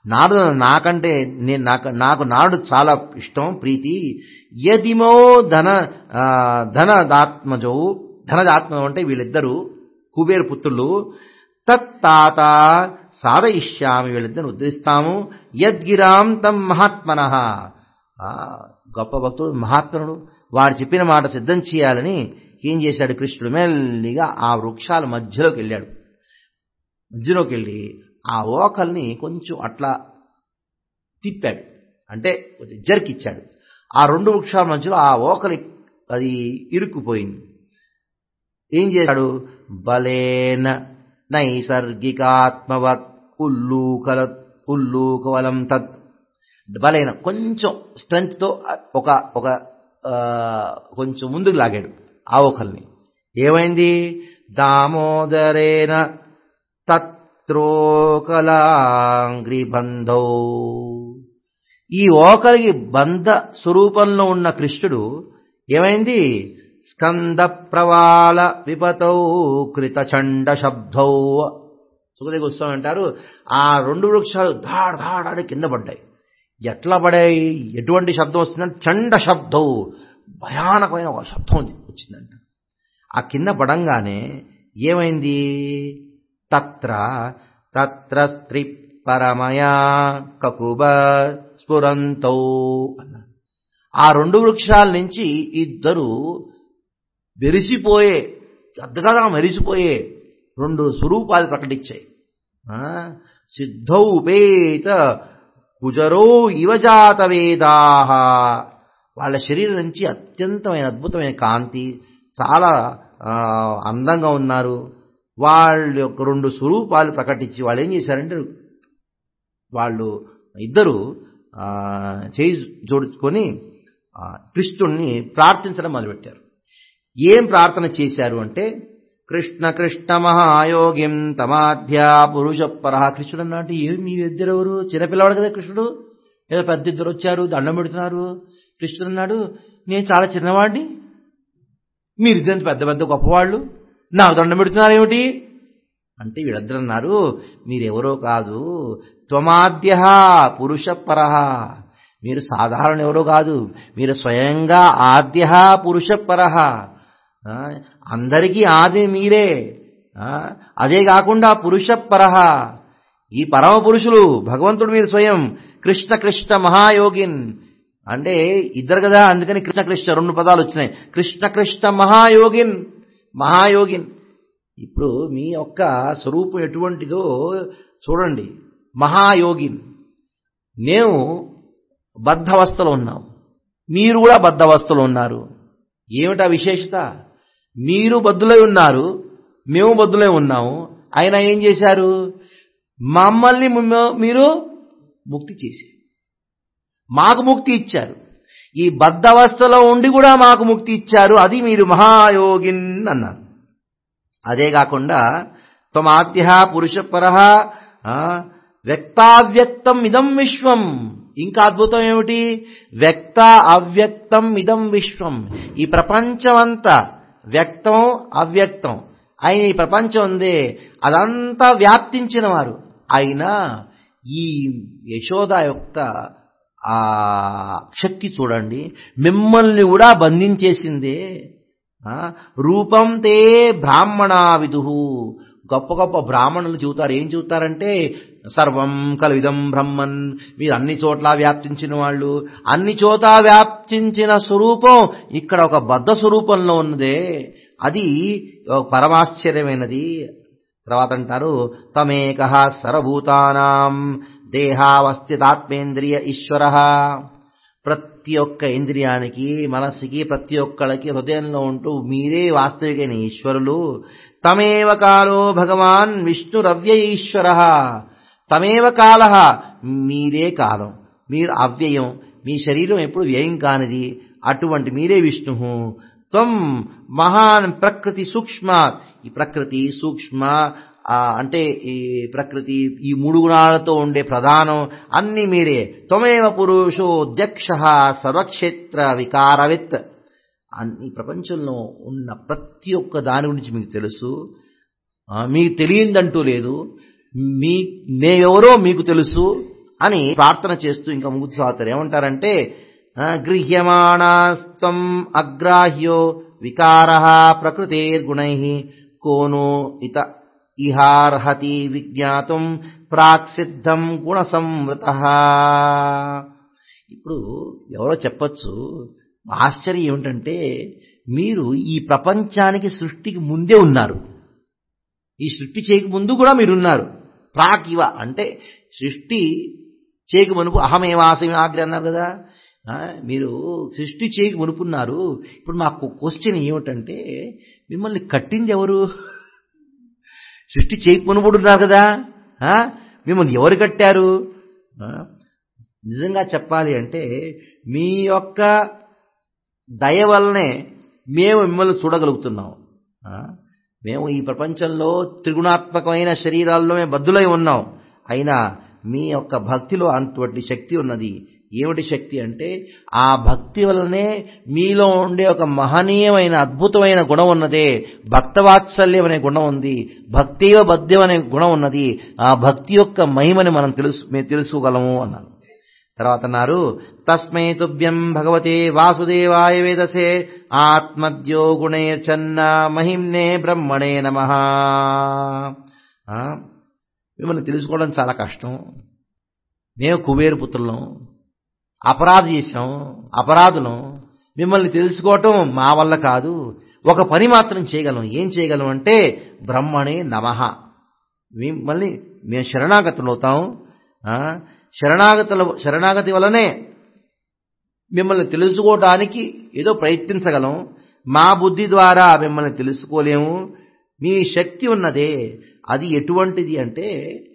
నాడు నాకంటే నేను నాకు నాకు నాడు చాలా ఇష్టం ప్రీతి యదిమో ధన ఆ, ధనదాత్మజో ధనదాత్మ అంటే వీళ్ళిద్దరూ కుబేరు పుత్రులు తత్తాత సాధయిష్యామి వీళ్ళిద్దరిని ఉద్ధరిస్తాము యద్గిరాం తం మహాత్మన గొప్ప భక్తుడు మహాత్మనుడు వాడు చెప్పిన మాట సిద్ధం చేయాలని ఏం చేశాడు కృష్ణుడు మెల్లిగా ఆ వృక్షాల మధ్యలోకి వెళ్ళాడు మధ్యలోకి వెళ్ళి ఆ ఓకల్ని కొంచెం అట్లా తిప్పాడు అంటే కొంచెం జర్కిచ్చాడు ఆ రెండు వృక్షాల మధ్యలో ఆ ఓకలి అది ఇరుక్కుపోయింది ఏం చేశాడు బలేన నైసర్గికాత్మవత్ ఉల్లూకల ఉల్లూకవలం తత్ బలైన కొంచెం స్ట్రెంగ్త్తో ఒక ఒక ఆ, కొంచెం ముందుకు లాగాడు ఆ ఓకల్ని ఏమైంది దామోదరేన తత్రోకలాంగ్రిబంధౌ ఈ ఓకలికి బంధ స్వరూపంలో ఉన్న కృష్ణుడు ఏమైంది స్కంద ప్రవాళ విపతౌ కృతచండ శబ్దౌ సుఖదేవి గోస్వామి అంటారు ఆ రెండు వృక్షాలు ధాడ్ ధాడ్ అని కింద పడ్డాయి ఎట్లా పడాయి ఎటువంటి శబ్దం వస్తుందంటే చండ శబ్దం భయానకమైన ఒక శబ్దం వచ్చిందంట ఆ కింద పడంగానే ఏమైంది తత్ర తత్ర స్త్రీ పరమయా కకుబ స్ఫురంతో అన్నాడు ఆ రెండు వృక్షాల నుంచి ఇద్దరు వెరిసిపోయే పెద్దగా మెరిసిపోయే రెండు స్వరూపాలు ప్రకటించాయి ఆ, సిద్ధౌ ఉపేత కుజరో ఇవజాత వేదాహ వాళ్ళ శరీరం నుంచి అత్యంతమైన అద్భుతమైన కాంతి చాలా ఆ, అందంగా ఉన్నారు వాళ్ళ యొక్క రెండు స్వరూపాలు ప్రకటించి వాళ్ళు ఏం చేశారంటే వాళ్ళు ఇద్దరు ఆ, చేయి జోడించుకొని ఆ, కృష్ణుణ్ణి ప్రార్థించడం మొదలుపెట్టారు ఏం ప్రార్థన చేశారు అంటే కృష్ణ కృష్ణ మహాయోగిం తమాధ్యా పురుష పరహ కృష్ణుడు అన్నట్టు ఏమి మీ ఇద్దరెవరు చిన్నపిల్లవాడు కదా కృష్ణుడు ఏదో పెద్ద ఇద్దరు వచ్చారు దండం పెడుతున్నారు కృష్ణుడు అన్నాడు నేను చాలా చిన్నవాడిని మీరిద్దరు పెద్ద పెద్ద గొప్పవాళ్ళు నాకు దండం పెడుతున్నారు ఏమిటి అంటే వీళ్ళిద్దరు అన్నారు మీరెవరో కాదు త్వమాద్య పురుష పరహ మీరు సాధారణ ఎవరో కాదు మీరు స్వయంగా ఆద్య పురుష పరహ ఆ, అందరికీ ఆది మీరే ఆ, అదే కాకుండా పురుష పరహ ఈ పరమ పురుషులు భగవంతుడు మీరు స్వయం కృష్ణ కృష్ణ మహాయోగిన్ అంటే ఇద్దరు కదా అందుకని కృష్ణ కృష్ణ రెండు పదాలు వచ్చినాయి కృష్ణ కృష్ణ మహాయోగిన్ మహాయోగిన్ ఇప్పుడు మీ యొక్క స్వరూపం ఎటువంటిదో చూడండి మహాయోగిన్ మేము బద్ధవస్థలో ఉన్నాం మీరు కూడా బద్ధవస్థలో ఉన్నారు ఏమిటా విశేషత మీరు బద్దులై ఉన్నారు మేము బద్దులై ఉన్నాము అయినా ఏం చేశారు మమ్మల్ని ము- మీరు ముక్తి చేశారు మాకు ముక్తి ఇచ్చారు ఈ బద్ధవస్థలో ఉండి కూడా మాకు ముక్తి ఇచ్చారు అది మీరు మహాయోగిన్ అన్నారు అదే కాకుండా త్వమాద్య పురుషపర వ్యక్తావ్యక్తం ఇదం విశ్వం ఇంకా అద్భుతం ఏమిటి వ్యక్త అవ్యక్తం ఇదం విశ్వం ఈ ప్రపంచమంతా వ్యక్తం అవ్యక్తం ఆయన ఈ ప్రపంచం ఉందే అదంతా వ్యాప్తించిన వారు అయినా ఈ యశోద యొక్క ఆ శక్తి చూడండి మిమ్మల్ని కూడా బంధించేసిందే ఆ, రూపం తే బ్రాహ్మణా విదుహు గొప్ప గొప్ప బ్రాహ్మణులు చెబుతారు ఏం చెబుతారంటే సర్వం కలువిదం బ్రహ్మన్ మీరు అన్ని చోట్ల వ్యాప్తించిన వాళ్ళు అన్ని చోట వ్యాప్తించిన స్వరూపం ఇక్కడ ఒక బద్ధ స్వరూపంలో ఉన్నదే అది ఒక పరమాశ్చర్యమైనది తర్వాత అంటారు తమేక సర్వభూతానాం దేహావస్థితాత్మేంద్రియ ఈశ్వర ప్రతి ఒక్క ఇంద్రియానికి మనస్సుకి ప్రతి ఒక్కళ్ళకి హృదయంలో ఉంటూ మీరే వాస్తవికైన ఈశ్వరులు తమేవ కాలో భగవాన్ విష్ణురవ్యయ ఈశ్వర తమేవ కాల మీరే కాలం మీరు అవ్యయం మీ శరీరం ఎప్పుడు వ్యయం కానిది అటువంటి మీరే విష్ణు త్వం మహాన్ ప్రకృతి సూక్ష్మ ఈ ప్రకృతి సూక్ష్మ ఆ, అంటే ఈ ప్రకృతి ఈ మూడు గుణాలతో ఉండే ప్రధానం అన్ని మీరే త్వమేవ పురుషోధ్యక్ష సర్వక్షేత్ర వికారవిత్ అన్ని ప్రపంచంలో ఉన్న ప్రతి ఒక్క దాని గురించి మీకు తెలుసు ఆ, మీకు తెలియందంటూ లేదు మీ నేవెవరో మీకు తెలుసు అని ప్రార్థన చేస్తూ ఇంకా ముగ్గురు సాగుతారు ఏమంటారంటే ఆ, గృహ్యమాణాస్త్వం అగ్రాహ్యో వికార ప్రకృతేర్గుణై కోనో ఇత ఇహార్హతి విజ్ఞాతం ప్రాక్సిద్ధం గుణసంవృత ఇప్పుడు ఎవరో చెప్పొచ్చు ఆశ్చర్యం ఏమిటంటే మీరు ఈ ప్రపంచానికి సృష్టికి ముందే ఉన్నారు ఈ సృష్టి చేయక ముందు కూడా మీరున్నారు ప్రాక్ ఇవ అంటే సృష్టి చేయక మునుపు అహమేవాసమే ఆగ్ర అన్నారు కదా ఆ, మీరు సృష్టి చేయక మునుపున్నారు ఇప్పుడు మాకు క్వశ్చన్ ఏమిటంటే మిమ్మల్ని కట్టింది ఎవరు సృష్టి చేయక మునుపుడు ఉన్నారు కదా ఆ, మిమ్మల్ని ఎవరు కట్టారు ఆ, నిజంగా చెప్పాలి అంటే మీ యొక్క దయ వల్లనే మేము మిమ్మల్ని చూడగలుగుతున్నాం ఆ? మేము ఈ ప్రపంచంలో త్రిగుణాత్మకమైన శరీరాల్లో మేము బద్దులై ఉన్నాం అయినా మీ యొక్క భక్తిలో అటువంటి శక్తి ఉన్నది ఏమిటి శక్తి అంటే ఆ భక్తి వల్లనే మీలో ఉండే ఒక మహనీయమైన అద్భుతమైన గుణం ఉన్నదే భక్తవాత్సల్యం అనే గుణం ఉంది భక్తివ బద్యం అనే గుణం ఉన్నది ఆ భక్తి యొక్క మహిమని మనం తెలుసు మేము తెలుసుకోగలము అన్నాను తర్వాత అన్నారు తస్మై తుభ్యం భగవతే వాసుదేవాయ వేదసే ఆత్మద్యో గుణైర్చన్న మహిమ్నే బ్రహ్మణే నమ మిమ్మల్ని తెలుసుకోవడం చాలా కష్టం మేము కుబేరు పుత్రులం అపరాధ చేశాం అపరాధులం మిమ్మల్ని తెలుసుకోవటం మా వల్ల కాదు ఒక పని మాత్రం చేయగలం ఏం చేయగలం అంటే బ్రహ్మణే నమః మిమ్మల్ని మేము శరణాగతులవుతాం ఆ, శరణాగతుల శరణాగతి వలనే మిమ్మల్ని తెలుసుకోవడానికి ఏదో ప్రయత్నించగలం మా బుద్ధి ద్వారా మిమ్మల్ని తెలుసుకోలేము మీ శక్తి ఉన్నదే అది ఎటువంటిది అంటే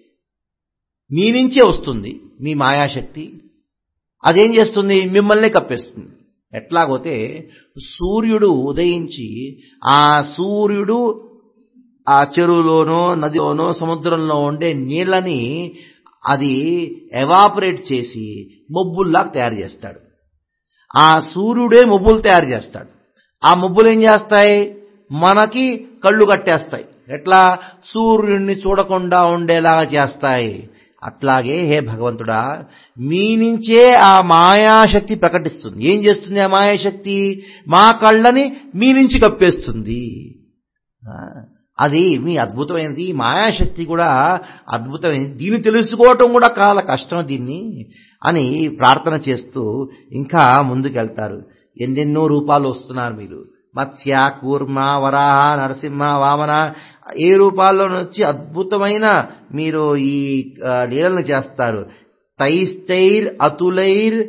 మీ నుంచే వస్తుంది మీ మాయాశక్తి అదేం చేస్తుంది మిమ్మల్ని కప్పేస్తుంది ఎట్లాగోతే సూర్యుడు ఉదయించి ఆ సూర్యుడు ఆ చెరువులోనో నదిలోనో సముద్రంలో ఉండే నీళ్ళని అది ఎవాపరేట్ చేసి మొబ్బుల్లా తయారు చేస్తాడు ఆ సూర్యుడే మొబ్బులు తయారు చేస్తాడు ఆ మొబ్బులు ఏం చేస్తాయి మనకి కళ్ళు కట్టేస్తాయి ఎట్లా సూర్యుడిని చూడకుండా ఉండేలాగా చేస్తాయి అట్లాగే హే భగవంతుడా మీ నుంచే ఆ మాయాశక్తి ప్రకటిస్తుంది ఏం చేస్తుంది ఆ మాయాశక్తి మా కళ్ళని మీ నుంచి కప్పేస్తుంది ఆ, అది మీ అద్భుతమైనది ఈ మాయాశక్తి కూడా అద్భుతమైనది దీన్ని తెలుసుకోవటం కూడా చాలా కష్టం దీన్ని అని ప్రార్థన చేస్తూ ఇంకా ముందుకెళ్తారు ఎన్నెన్నో రూపాలు వస్తున్నారు మీరు మత్స్య కూర్మ వరాహ నరసింహ వామన ఏ రూపాల్లో వచ్చి అద్భుతమైన మీరు ఈ ఆ, లీలలను చేస్తారు తైస్తైర్ అతులైర్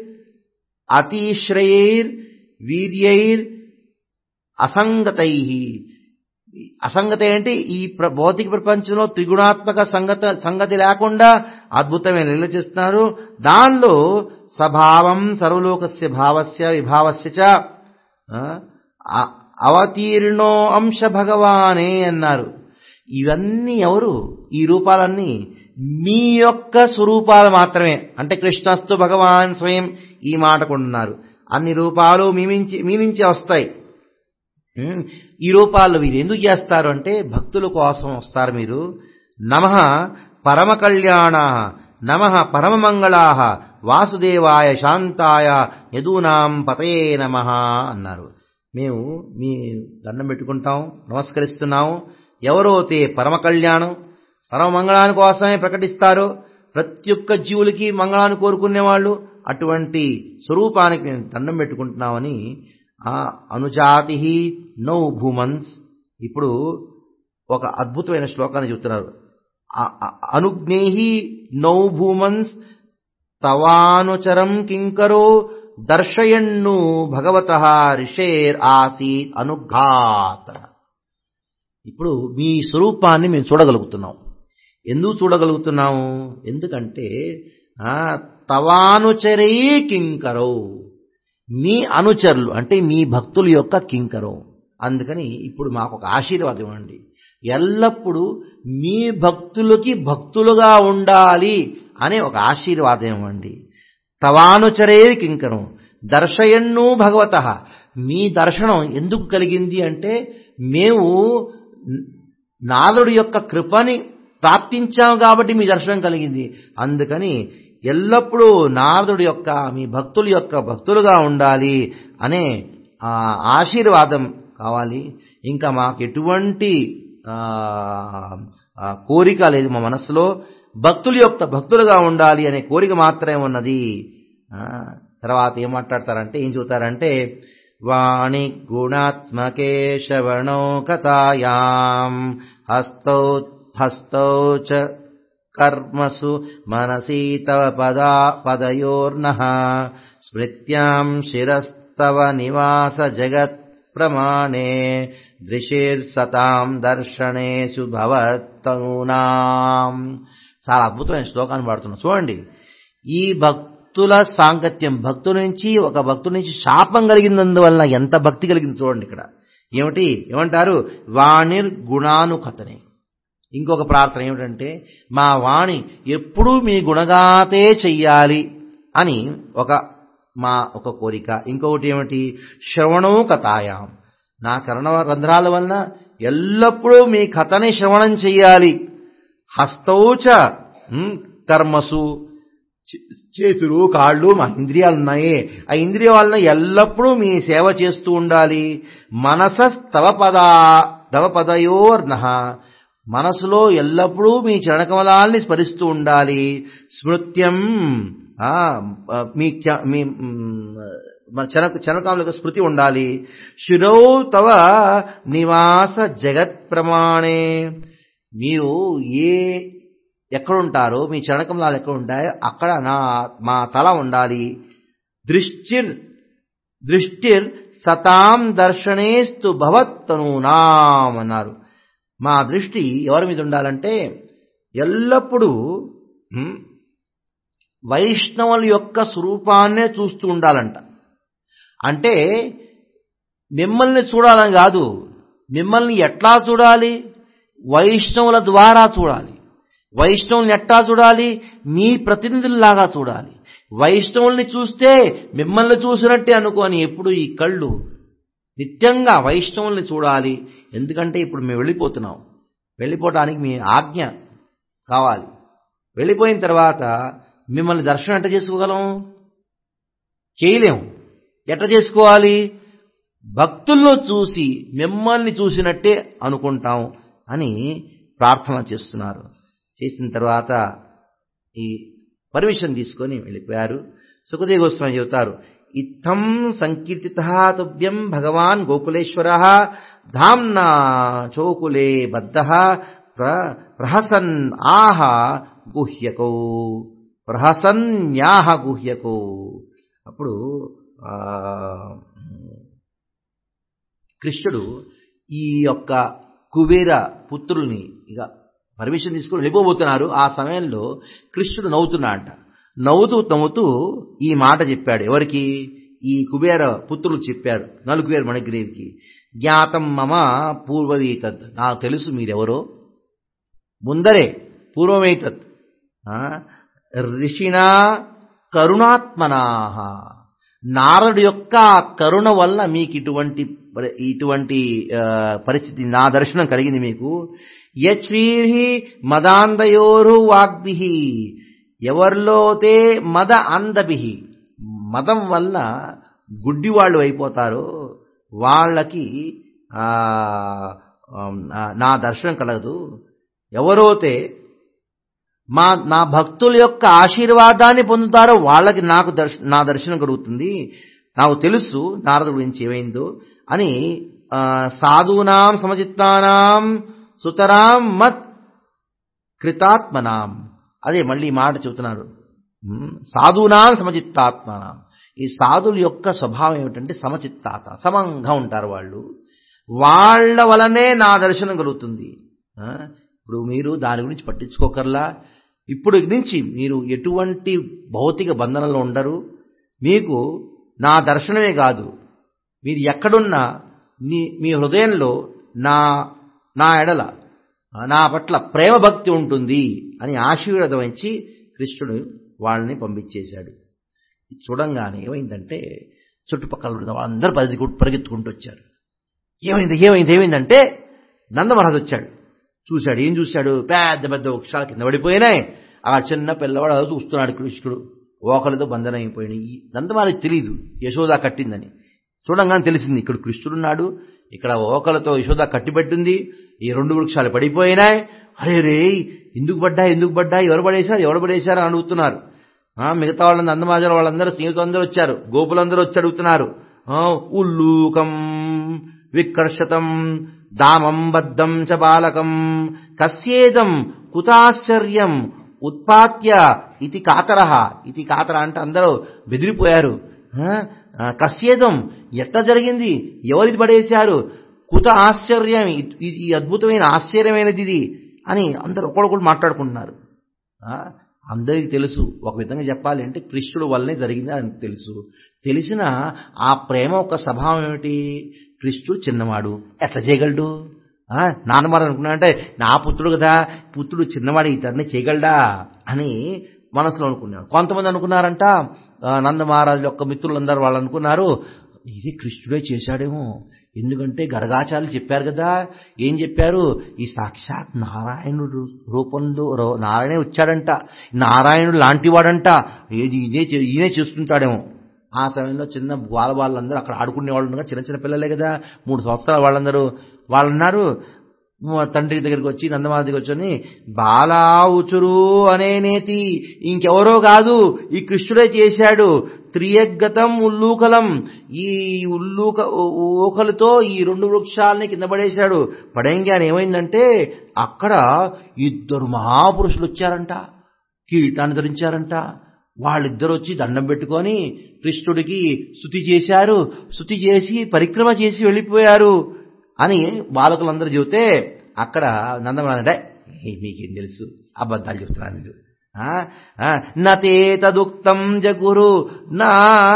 అతిశ్రయైర్ వీర్యైర్ అసంగతై అసంగత ఏంటి ఈ ప్ర భౌతిక ప్రపంచంలో త్రిగుణాత్మక సంగత సంగతి లేకుండా అద్భుతమైన లీల చేస్తున్నారు దానిలో సభావం సర్వలోకస్య భావస్య విభావస్య చ ఆ, అ- అవతీర్ణో అంశ భగవానే అన్నారు ఇవన్నీ ఎవరు ఈ రూపాలన్నీ మీ యొక్క స్వరూపాలు మాత్రమే అంటే కృష్ణస్తు భగవాన్ స్వయం ఈ మాట కొంటున్నారు అన్ని రూపాలు మీ నుంచి మీ నుంచే వస్తాయి ఉమ్, ఈ రూపాల్లో మీరు ఎందుకు చేస్తారు అంటే భక్తుల కోసం వస్తారు మీరు నమ పరమ కళ్యాణ నమ పరమమంగళా వాసుదేవాయ శాంతాయ యదూనాం పతయే నమ అన్నారు మేము మీ దండం పెట్టుకుంటాం నమస్కరిస్తున్నాం ఎవరో తే పరమ కళ్యాణం పరమ మంగళాని కోసమే ప్రకటిస్తారు ప్రతి ఒక్క జీవులకి మంగళాన్ని కోరుకునేవాళ్ళు అటువంటి స్వరూపానికి నేను దండం పెట్టుకుంటున్నామని ఆ అనుజాతి నౌ భూమన్స్ ఇప్పుడు ఒక అద్భుతమైన శ్లోకాన్ని చెబుతున్నారు అ- అ- అనుజ్ఞేహి నౌ భూమన్స్ తవానుచరం కింకరో దర్శయన్ను భగవత రిషేర్ ఆసీత్ అనుఘాత ఇప్పుడు మీ స్వరూపాన్ని మేము చూడగలుగుతున్నాం ఎందుకు చూడగలుగుతున్నాము ఎందుకంటే ఆ, తవానుచరే కింకరో మీ అనుచరులు అంటే మీ భక్తుల యొక్క కింకరం అందుకని ఇప్పుడు మాకు ఒక ఆశీర్వాదం ఇవ్వండి ఎల్లప్పుడూ మీ భక్తులకి భక్తులుగా ఉండాలి అనే ఒక ఆశీర్వాదం ఇవ్వండి తవానుచరే కింకరం దర్శయన్ను భగవత మీ దర్శనం ఎందుకు కలిగింది అంటే మేము నాదుడి యొక్క కృపని ప్రాప్తించాం కాబట్టి మీ దర్శనం కలిగింది అందుకని ఎల్లప్పుడూ నారదుడి యొక్క మీ భక్తుల యొక్క భక్తులుగా ఉండాలి అనే ఆ, ఆశీర్వాదం కావాలి ఇంకా మాకు ఎటువంటి ఆ, ఆ, కోరిక లేదు మా మనస్సులో భక్తుల యొక్క భక్తులుగా ఉండాలి అనే కోరిక మాత్రమే ఉన్నది ఆ, తర్వాత ఏం మాట్లాడతారంటే ఏం చెబుతారంటే వాణి గుణాత్మకే శ్రవణో కథాయాం హస్తౌ హస్తౌ చ కర్మసు మనసీ తవ పదా పదయోర్నః స్మృత్యాం శిరస్తవ నివాస జగత్ ప్రమాణే దృశిర్సతాం దర్శనేషు భవత్తనూనాం చాలా అద్భుతమైన శ్లోకాన్ని పాడుతున్నాం చూడండి ఈ భక్తుల సాంగత్యం భక్తుల నుంచి ఒక భక్తుల నుంచి శాపం కలిగినందువలన ఎంత భక్తి కలిగింది చూడండి ఇక్కడ ఏమిటి ఏమంటారు వాణిర్ గుణానుకథనే ఇంకొక ప్రార్థన ఏమిటంటే మా వాణి ఎప్పుడూ మీ గుణగాతే చెయ్యాలి అని ఒక మా ఒక కోరిక ఇంకొకటి ఏమిటి శ్రవణో కథాయాం నా కరణ రంధ్రాల వలన ఎల్లప్పుడూ మీ కథని శ్రవణం చెయ్యాలి హస్తౌచ ఉమ్, కర్మసు చే- చేతులు కాళ్ళు మా ఇంద్రియాలు ఉన్నాయి ఆ ఇంద్రియ వలన ఎల్లప్పుడూ మీ సేవ చేస్తూ ఉండాలి మనసస్తవ పదా తవ పదయోర్నః మనసులో ఎల్లప్పుడూ మీ చరణకమలాల్ని స్మరిస్తూ ఉండాలి స్మృత్యం ఆ, మీ చ- మీ మ్, మన చన చనకాములకు స్మృతి ఉండాలి శిరౌ తవ నివాస జగత్ ప్రమాణే మీరు ఏ ఎక్కడుంటారో మీ చరణకమలాలు ఎక్కడ ఉంటాయో అక్కడ నా మా తల ఉండాలి దృష్టిర్ దృష్టిర్ సతాం దర్శనేస్తు భవత్తనూనాం అన్నారు మా దృష్టి ఎవరి మీద ఉండాలంటే ఎల్లప్పుడూ హ్మ్, వైష్ణవుల యొక్క స్వరూపాన్నే చూస్తూ ఉండాలంట అంటే మిమ్మల్ని చూడాలని కాదు మిమ్మల్ని ఎట్లా చూడాలి వైష్ణవుల ద్వారా చూడాలి వైష్ణవుల్ని ఎట్లా చూడాలి మీ ప్రతినిధుల్లాగా చూడాలి వైష్ణవుల్ని చూస్తే మిమ్మల్ని చూసినట్టే అనుకోని ఎప్పుడు ఈ కళ్ళు నిత్యంగా వైష్ణవుల్ని చూడాలి ఎందుకంటే ఇప్పుడు మేము వెళ్ళిపోతున్నాం వెళ్ళిపోవటానికి మీ ఆజ్ఞ కావాలి వెళ్ళిపోయిన తర్వాత మిమ్మల్ని దర్శనం ఎట్ట చేసుకోగలం చేయలేము ఎట్ట చేసుకోవాలి భక్తుల్లో చూసి మిమ్మల్ని చూసినట్టే అనుకుంటాం అని ప్రార్థన చేస్తున్నారు చేసిన తర్వాత ఈ పర్మిషన్ తీసుకొని వెళ్ళిపోయారు సుఖదేవ గోస్వామి చెబుతారు ఇత్థం సంకీర్తిత తుభ్యం భగవాన్ గోకులేశ్వర ధామ్నా చోకులే బద్ధ ప్ర ప్రహసన్ ఆహ గుహ్యకో ప్రహసన్యాహ గుహ్యకో అప్పుడు ఆ, కృష్ణుడు ఈ యొక్క కుబేర పుత్రుల్ని ఇక పర్మిషన్ తీసుకుని వెళ్ళిపోబోతున్నారు ఆ సమయంలో కృష్ణుడు నవ్వుతున్నా అంట నవ్వుతూ నవ్వుతూ ఈ మాట చెప్పాడు ఎవరికి ఈ కుబేర పుత్రులు చెప్పారు నలుకుబేర మణిగ్రీవికి జ్ఞాతం మమ పూర్వవీతత్ నాకు తెలుసు మీరెవరో ముందరే పూర్వమేతత్ ఆ, ఋషిణా కరుణాత్మనాహ నారదుడి యొక్క కరుణ వల్ల మీకు ఇటువంటి పరి- ఇటువంటి ఆ, పరిస్థితి నా దర్శనం కలిగింది మీకు యశ్వీర్హి మదాంధయోరు వాగ్భి ఎవరిలోతే మద అందభి మదం వల్ల గుడ్డివాళ్ళు అయిపోతారో వాళ్ళకి ఆ, ఆ, నా దర్శనం కలగదు ఎవరైతే మా నా భక్తుల యొక్క ఆశీర్వాదాన్ని పొందుతారో వాళ్ళకి నాకు దర్శ నా దర్శనం కలుగుతుంది నాకు తెలుసు నారదు గురించి ఏమైందో అని ఆ, సాధూనాం సమచిత్తానాం సుతరాం మత్ కృతాత్మనాం అదే మళ్ళీ ఈ మాట చెబుతున్నారు ఉమ్, సాధూనాం సమచిత్తాత్మనాం ఈ సాధుల యొక్క స్వభావం ఏమిటంటే సమచిత్తాత సమంగా ఉంటారు వాళ్ళు వాళ్ళ వలనే నా దర్శనం కలుగుతుంది ఆ, ఇప్పుడు మీరు దాని గురించి పట్టించుకోకర్లా ఇప్పుడు నుంచి మీరు ఎటువంటి భౌతిక బంధనంలో ఉండరు మీకు నా దర్శనమే కాదు మీరు ఎక్కడున్నా మీ మీ హృదయంలో నా నా ఎడల నా పట్ల ప్రేమ భక్తి ఉంటుంది అని ఆశీర్వాదం ఇచ్చి కృష్ణుడు వాళ్ళని పంపించేశాడు ఇది చూడంగానే ఏమైందంటే చుట్టుపక్కల ఉన్న వాళ్ళందరూ పరిగెత్తు పరిగెత్తుకుంటూ వచ్చారు ఏమైంది ఏమైంది ఏమైందంటే నందమహారాజు వచ్చాడు చూశాడు ఏం చూశాడు పెద్ద పెద్ద వృక్షాలు కింద పడిపోయినాయి ఆ చిన్న పిల్లవాడు అలా చూస్తున్నాడు కృష్ణుడు ఓకలతో బంధన అయిపోయినాయి ఇదంతా మనకి తెలియదు యశోద కట్టిందని చూడంగానే తెలిసింది ఇక్కడ కృష్ణుడున్నాడు ఇక్కడ ఓకలతో యశోద కట్టిపెట్టింది ఈ రెండు వృక్షాలు పడిపోయినాయి అరే రే ఎందుకు పడ్డా ఎందుకు పడ్డా ఎవరు పడేశారు ఎవరు పడేశారు అని అడుగుతున్నారు మిగతా వాళ్ళందరూ అందమాజల వాళ్ళందరూ స్నేహితులందరూ వచ్చారు గోపులందరూ వచ్చి అడుగుతున్నారు ఉల్లూకం వికర్షతం దామం బద్ధం చ బాలకం కస్యేదం కుతాశ్చర్యం ఉత్పాత్య ఇది కాతర ఇది కాతర అంటే అందరూ బెదిరిపోయారు కస్యేదం ఎట్లా జరిగింది ఎవరిది పడేశారు కుత ఆశ్చర్యం ఈ అద్భుతమైన ఆశ్చర్యమైనది ఇది అని అందరూ ఒకడొకడు మాట్లాడుకుంటున్నారు అందరికీ తెలుసు ఒక విధంగా చెప్పాలి అంటే కృష్ణుడు వల్లనే జరిగింది అని తెలుసు తెలిసిన ఆ ప్రేమ ఒక స్వభావం ఏమిటి కృష్ణుడు చిన్నవాడు ఎట్లా చేయగలడు నాన్నమారు అనుకున్నా అంటే నా పుత్రుడు కదా పుత్రుడు చిన్నవాడు ఇతన్ని చేయగలడా అని మనసులో అనుకున్నాడు కొంతమంది అనుకున్నారంట నందమహారాజు యొక్క మిత్రులందరూ వాళ్ళు అనుకున్నారు ఇది కృష్ణుడే చేశాడేమో ఎందుకంటే గరగాచార్యులు చెప్పారు కదా ఏం చెప్పారు ఈ సాక్షాత్ నారాయణుడు రూపంలో నారాయణే వచ్చాడంట నారాయణుడు లాంటివాడంట ఏది ఇదే ఈయనే చేస్తుంటాడేమో ఆ సమయంలో చిన్న వాళ్ళ వాళ్ళందరూ అక్కడ ఆడుకునే వాళ్ళు ఉండగా చిన్న చిన్న పిల్లలే కదా మూడు సంవత్సరాల వాళ్ళందరూ వాళ్ళు అన్నారు తండ్రి దగ్గరికి వచ్చి నందమాల దగ్గర వచ్చి బాలా ఉచురు అనే నేతి ఇంకెవరో కాదు ఈ కృష్ణుడే చేశాడు త్రియగతం ఉల్లూకలం ఈ ఉల్లూక ఊకలతో ఈ రెండు వృక్షాలని కింద పడేశాడు పడేంగానే ఏమైందంటే అక్కడ ఇద్దరు మహాపురుషులు వచ్చారంట కిరీటాన్ని ధరించారంట వాళ్ళిద్దరు వచ్చి దండం పెట్టుకొని కృష్ణుడికి స్థుతి చేశారు స్థుతి చేసి పరిక్రమ చేసి వెళ్ళిపోయారు అని బాలకులందరూ చెబితే అక్కడ నందమరానంటే మీకేం తెలుసు అబద్ధాలు చెప్తున్నాను మీరు నతే తదుక్తం జగురు నా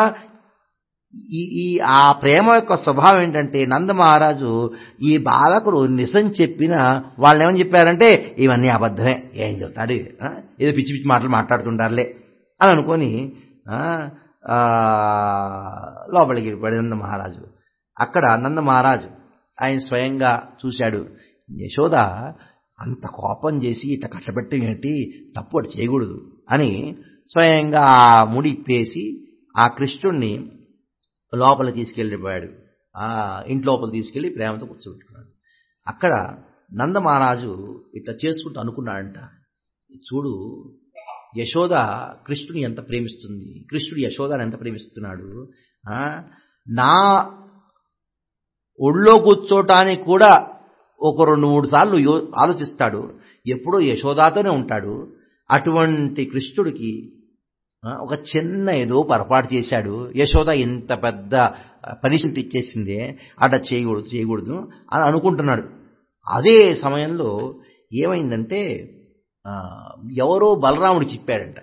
ఈ ఆ ప్రేమ యొక్క స్వభావం ఏంటంటే నందమహారాజు ఈ బాలకుడు నిజం చెప్పిన వాళ్ళు ఏమని చెప్పారంటే ఇవన్నీ అబద్ధమే ఏం చెప్తాడు ఏదో పిచ్చి పిచ్చి మాటలు మాట్లాడుతుంటారులే అని అనుకొని లోపలికి వెళ్ళిపోయాడు నంద మహారాజు అక్కడ నంద మహారాజు ఆయన స్వయంగా చూశాడు యశోద అంత కోపం చేసి ఇట్లా కట్టబెట్టి ఏంటి తప్పు అటు చేయకూడదు అని స్వయంగా ఆ ముడి ఇప్పేసి ఆ కృష్ణుణ్ణి లోపల తీసుకెళ్ళిపోయాడు ఆ ఇంటి లోపల తీసుకెళ్లి ప్రేమతో కూర్చోబెట్టుకున్నాడు అక్కడ నందమహారాజు ఇట్లా చేసుకుంటూ అనుకున్నాడంట చూడు యశోద కృష్ణుని ఎంత ప్రేమిస్తుంది కృష్ణుడు యశోదాని ఎంత ప్రేమిస్తున్నాడు నా ఒళ్ళో కూర్చోటానికి కూడా ఒక రెండు మూడు సార్లు ఆలోచిస్తాడు ఎప్పుడో యశోదాతోనే ఉంటాడు అటువంటి కృష్ణుడికి ఒక చిన్న ఏదో పొరపాటు చేశాడు యశోద ఎంత పెద్ద పనిష్మెంట్ ఇచ్చేసిందే అట్లా చేయకూడదు చేయకూడదు అని అనుకుంటున్నాడు అదే సమయంలో ఏమైందంటే ఎవరో బలరాముడు చెప్పాడంట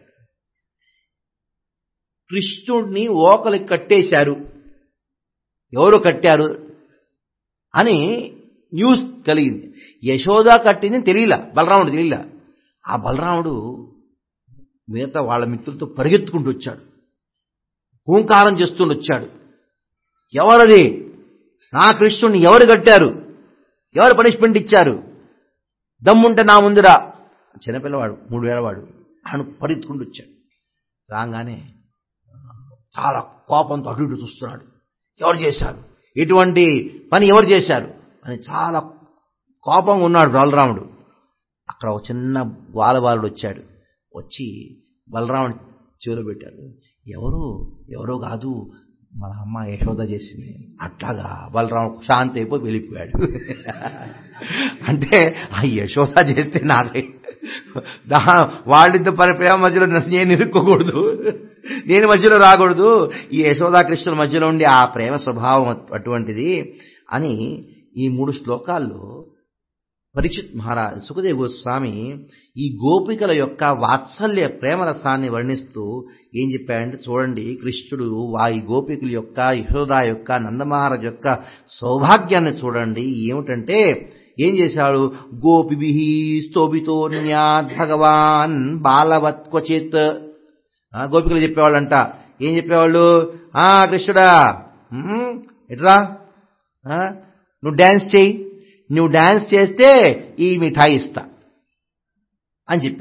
కృష్ణుడిని ఓకలికి కట్టేశారు ఎవరు కట్టారు అని న్యూస్ కలిగింది యశోద కట్టింది తెలియలా బలరాముడు తెలియలా ఆ బలరాముడు మిగతా వాళ్ళ మిత్రులతో పరిగెత్తుకుంటూ వచ్చాడు హూంకారం చేస్తూ వచ్చాడు ఎవరది నా కృష్ణుడిని ఎవరు కట్టారు ఎవరు పనిష్మెంట్ ఇచ్చారు దమ్ముంటే నా ముందురా చిన్నపిల్లవాడు మూడు వేలవాడు ఆయన పరిగెత్తుకుంటూ వచ్చాడు రాగానే చాలా కోపంతో అటు ఇటు చూస్తున్నాడు ఎవరు చేశారు ఇటువంటి పని ఎవరు చేశారు అని చాలా కోపంగా ఉన్నాడు బలరాముడు అక్కడ ఒక చిన్న బాలబాలుడు వచ్చాడు వచ్చి బలరాముడు చెవులో పెట్టాడు ఎవరు ఎవరో కాదు మన అమ్మ యశోద చేసింది అట్లాగా బలరాముడు శాంతి అయిపోయి వెళ్ళిపోయాడు అంటే ఆ యశోద చేస్తే నాకే దా వాళ్ళిద్దరు పరి ప్రేమ మధ్యలో నేను ఇరుక్కోకూడదు నేను మధ్యలో రాకూడదు ఈ యశోదాకృష్ణుల మధ్యలో ఉండి ఆ ప్రేమ స్వభావం అటువంటిది అని ఈ మూడు శ్లోకాల్లో పరీక్షిత్ మహారాజ్ సుఖదేవ్ గోస్వామి ఈ గోపికల యొక్క వాత్సల్య ప్రేమరసాన్ని వర్ణిస్తూ ఏం చెప్పాడంటే చూడండి కృష్ణుడు ఆ ఈ గోపికల యొక్క యశోద యొక్క నందమహారాజ్ యొక్క సౌభాగ్యాన్ని చూడండి ఏమిటంటే ఏం చేశాడు గోపిభి స్తోభితోన్యాద్ భగవాన్ బాలవత్ క్వచిత్ గోపికలు చెప్పేవాళ్ళంట ఏం చెప్పేవాళ్ళు ఆ కృష్ణుడా ఎట్రా నువ్వు డ్యాన్స్ చెయ్యి నువ్వు డ్యాన్స్ చేస్తే ఈ మిఠాయి ఇస్తా అని చెప్పేవాడు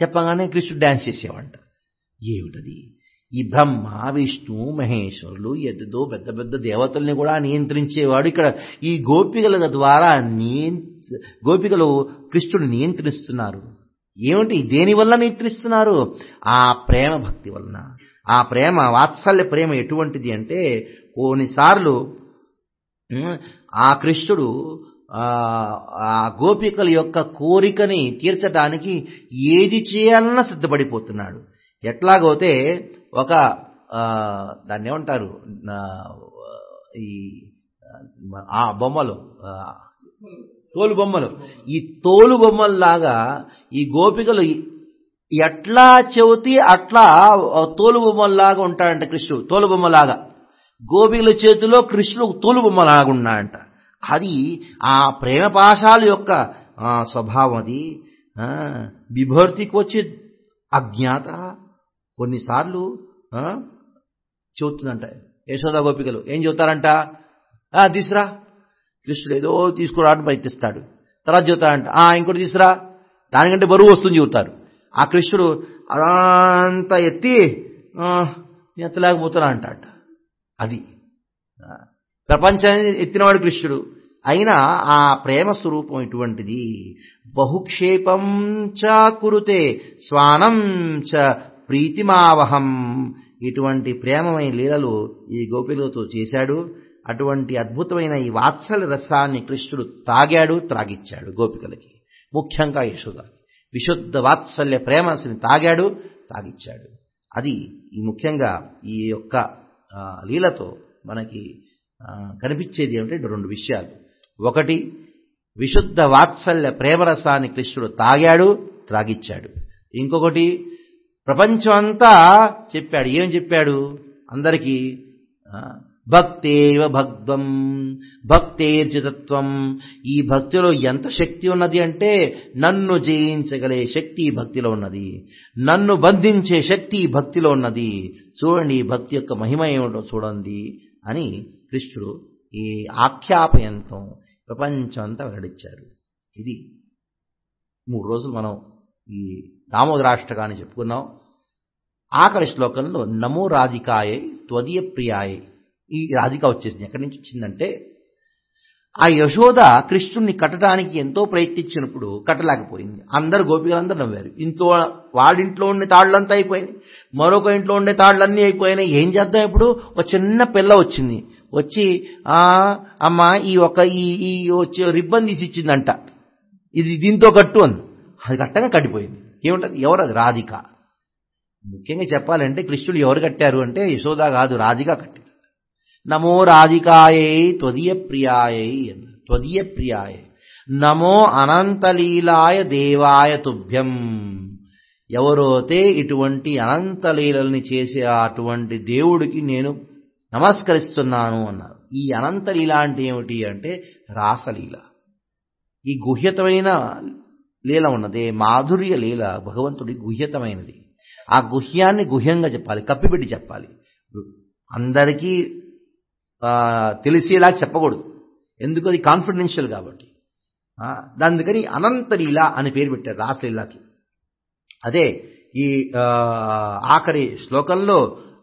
చెప్పగానే కృష్ణుడు డ్యాన్స్ చేసేవాడంట ఏమిటది ఈ బ్రహ్మ విష్ణు మహేశ్వరులు ఎద్దుతో పెద్ద పెద్ద దేవతల్ని కూడా నియంత్రించేవాడు ఇక్కడ ఈ గోపికల ద్వారా నియంత్ర గోపికలు కృష్ణుడు నియంత్రిస్తున్నారు ఏమిటి దేనివల్ల నియంత్రిస్తున్నారు ఆ ప్రేమ భక్తి వలన ఆ ప్రేమ వాత్సల్య ప్రేమ ఎటువంటిది అంటే కొన్నిసార్లు ఆ కృష్ణుడు ఆ గోపికల యొక్క కోరికని తీర్చడానికి ఏది చేయాలన్నా సిద్ధపడిపోతున్నాడు ఎట్లాగోతే ఒక దాన్ని ఏమంటారు ఈ ఆ బొమ్మలు తోలు బొమ్మలు ఈ తోలు బొమ్మల్లాగా ఈ గోపికలు ఎట్లా చెబితే అట్లా తోలు బొమ్మల్లాగా ఉంటాడంట కృష్ణుడు తోలు బొమ్మలాగా గోపికల చేతిలో కృష్ణుడు తోలు బొమ్మలాగా ఉన్నాడంట అది ఆ ప్రేమ పాశాల యొక్క స్వభావం అది విభర్తికి వచ్చే అజ్ఞాత కొన్నిసార్లు చెబుతుందంట యశోద గోపికలు ఏం చెబుతారంట తీసురా కృష్ణుడు ఏదో తీసుకురావడం ప్రయత్నిస్తాడు తర్వాత చెబుతాడంట ఇంకోటి తీసురా దానికంటే బరువు వస్తుంది చెబుతారు ఆ కృష్ణుడు అదంతా ఎత్తి ఎత్తలేకపోతున్నా అంటాట అది ప్రపంచాన్ని ఎత్తినవాడు కృష్ణుడు అయినా ఆ ప్రేమ స్వరూపం ఇటువంటిది బహుక్షేపం చ కురుతే స్వానం చ ప్రీతిమావహం ఇటువంటి ప్రేమమైన లీలలు ఈ గోపిలతో చేశాడు అటువంటి అద్భుతమైన ఈ వాత్సల్య రసాన్ని కృష్ణుడు తాగాడు త్రాగిచ్చాడు గోపికలకి ముఖ్యంగా యశోద విశుద్ధ వాత్సల్య ప్రేమని తాగాడు తాగిచ్చాడు అది ఈ ముఖ్యంగా ఈ యొక్క లీలతో మనకి కనిపించేది ఏమిటంటే రెండు విషయాలు ఒకటి విశుద్ధ వాత్సల్య ప్రేమరసాన్ని కృష్ణుడు తాగాడు త్రాగిచ్చాడు ఇంకొకటి ప్రపంచం అంతా చెప్పాడు ఏం చెప్పాడు అందరికీ భక్తేవ భక్తం భక్తేర్జితత్వం ఈ భక్తిలో ఎంత శక్తి ఉన్నది అంటే నన్ను జయించగలే శక్తి భక్తిలో ఉన్నది నన్ను బంధించే శక్తి భక్తిలో ఉన్నది చూడండి ఈ భక్తి యొక్క మహిమ ఏమిటో చూడండి అని కృష్ణుడు ఈ ఆఖ్యాపయంతో ప్రపంచం అంతా వెల్లడించారు ఇది మూడు రోజులు మనం ఈ దామోదరాష్టకాన్ని చెప్పుకున్నాం ఆఖరి శ్లోకంలో నమో రాధికాయే త్వదీయ ప్రియాయే ఈ రాధిక వచ్చేసింది ఎక్కడి నుంచి వచ్చిందంటే ఆ యశోద కృష్ణుణ్ణి కట్టడానికి ఎంతో ప్రయత్నించినప్పుడు కట్టలేకపోయింది అందరు గోపికలందరూ నవ్వారు ఇంట్లో వాడింట్లో ఉండే తాళ్ళంతా అయిపోయినాయి మరొక ఇంట్లో ఉండే తాళ్ళన్నీ అయిపోయినాయి ఏం చేద్దాం ఇప్పుడు ఒక చిన్న పిల్ల వచ్చింది వచ్చి ఆ అమ్మ ఈ ఒక ఈ ఈ వచ్చి రిబ్బన్ తీసి ఇచ్చిందంట ఇది దీంతో కట్టు అంది అది కట్టగా కట్టిపోయింది ఏముంటుంది ఎవరు అది రాధిక ముఖ్యంగా చెప్పాలంటే కృష్ణుడు ఎవరు కట్టారు అంటే యశోద కాదు రాధిక కట్టారు నమో రాధికాయై త్వదీయ ప్రియాయై త్వదీయ ప్రియాయ నమో అనంతలీలాయ దేవాయ తుభ్యం ఎవరోతే ఇటువంటి అనంతలీలని చేసే అటువంటి దేవుడికి నేను నమస్కరిస్తున్నాను అన్నారు ఈ అనంతలీల అంటే ఏమిటి అంటే రాసలీల ఈ గుహ్యతమైన లీల ఉన్నదే మాధుర్య లీల భగవంతుడి గుహ్యతమైనది ఆ గుహ్యాన్ని గుహ్యంగా చెప్పాలి కప్పిపెట్టి చెప్పాలి అందరికీ తెలిసేలా చెప్పకూడదు ఎందుకు అది కాన్ఫిడెన్షియల్ కాబట్టి అందుకని అనంతలీల అని పేరు పెట్టారు రాసలీలకి అదే ఈ ఆఖరి శ్లోకంలో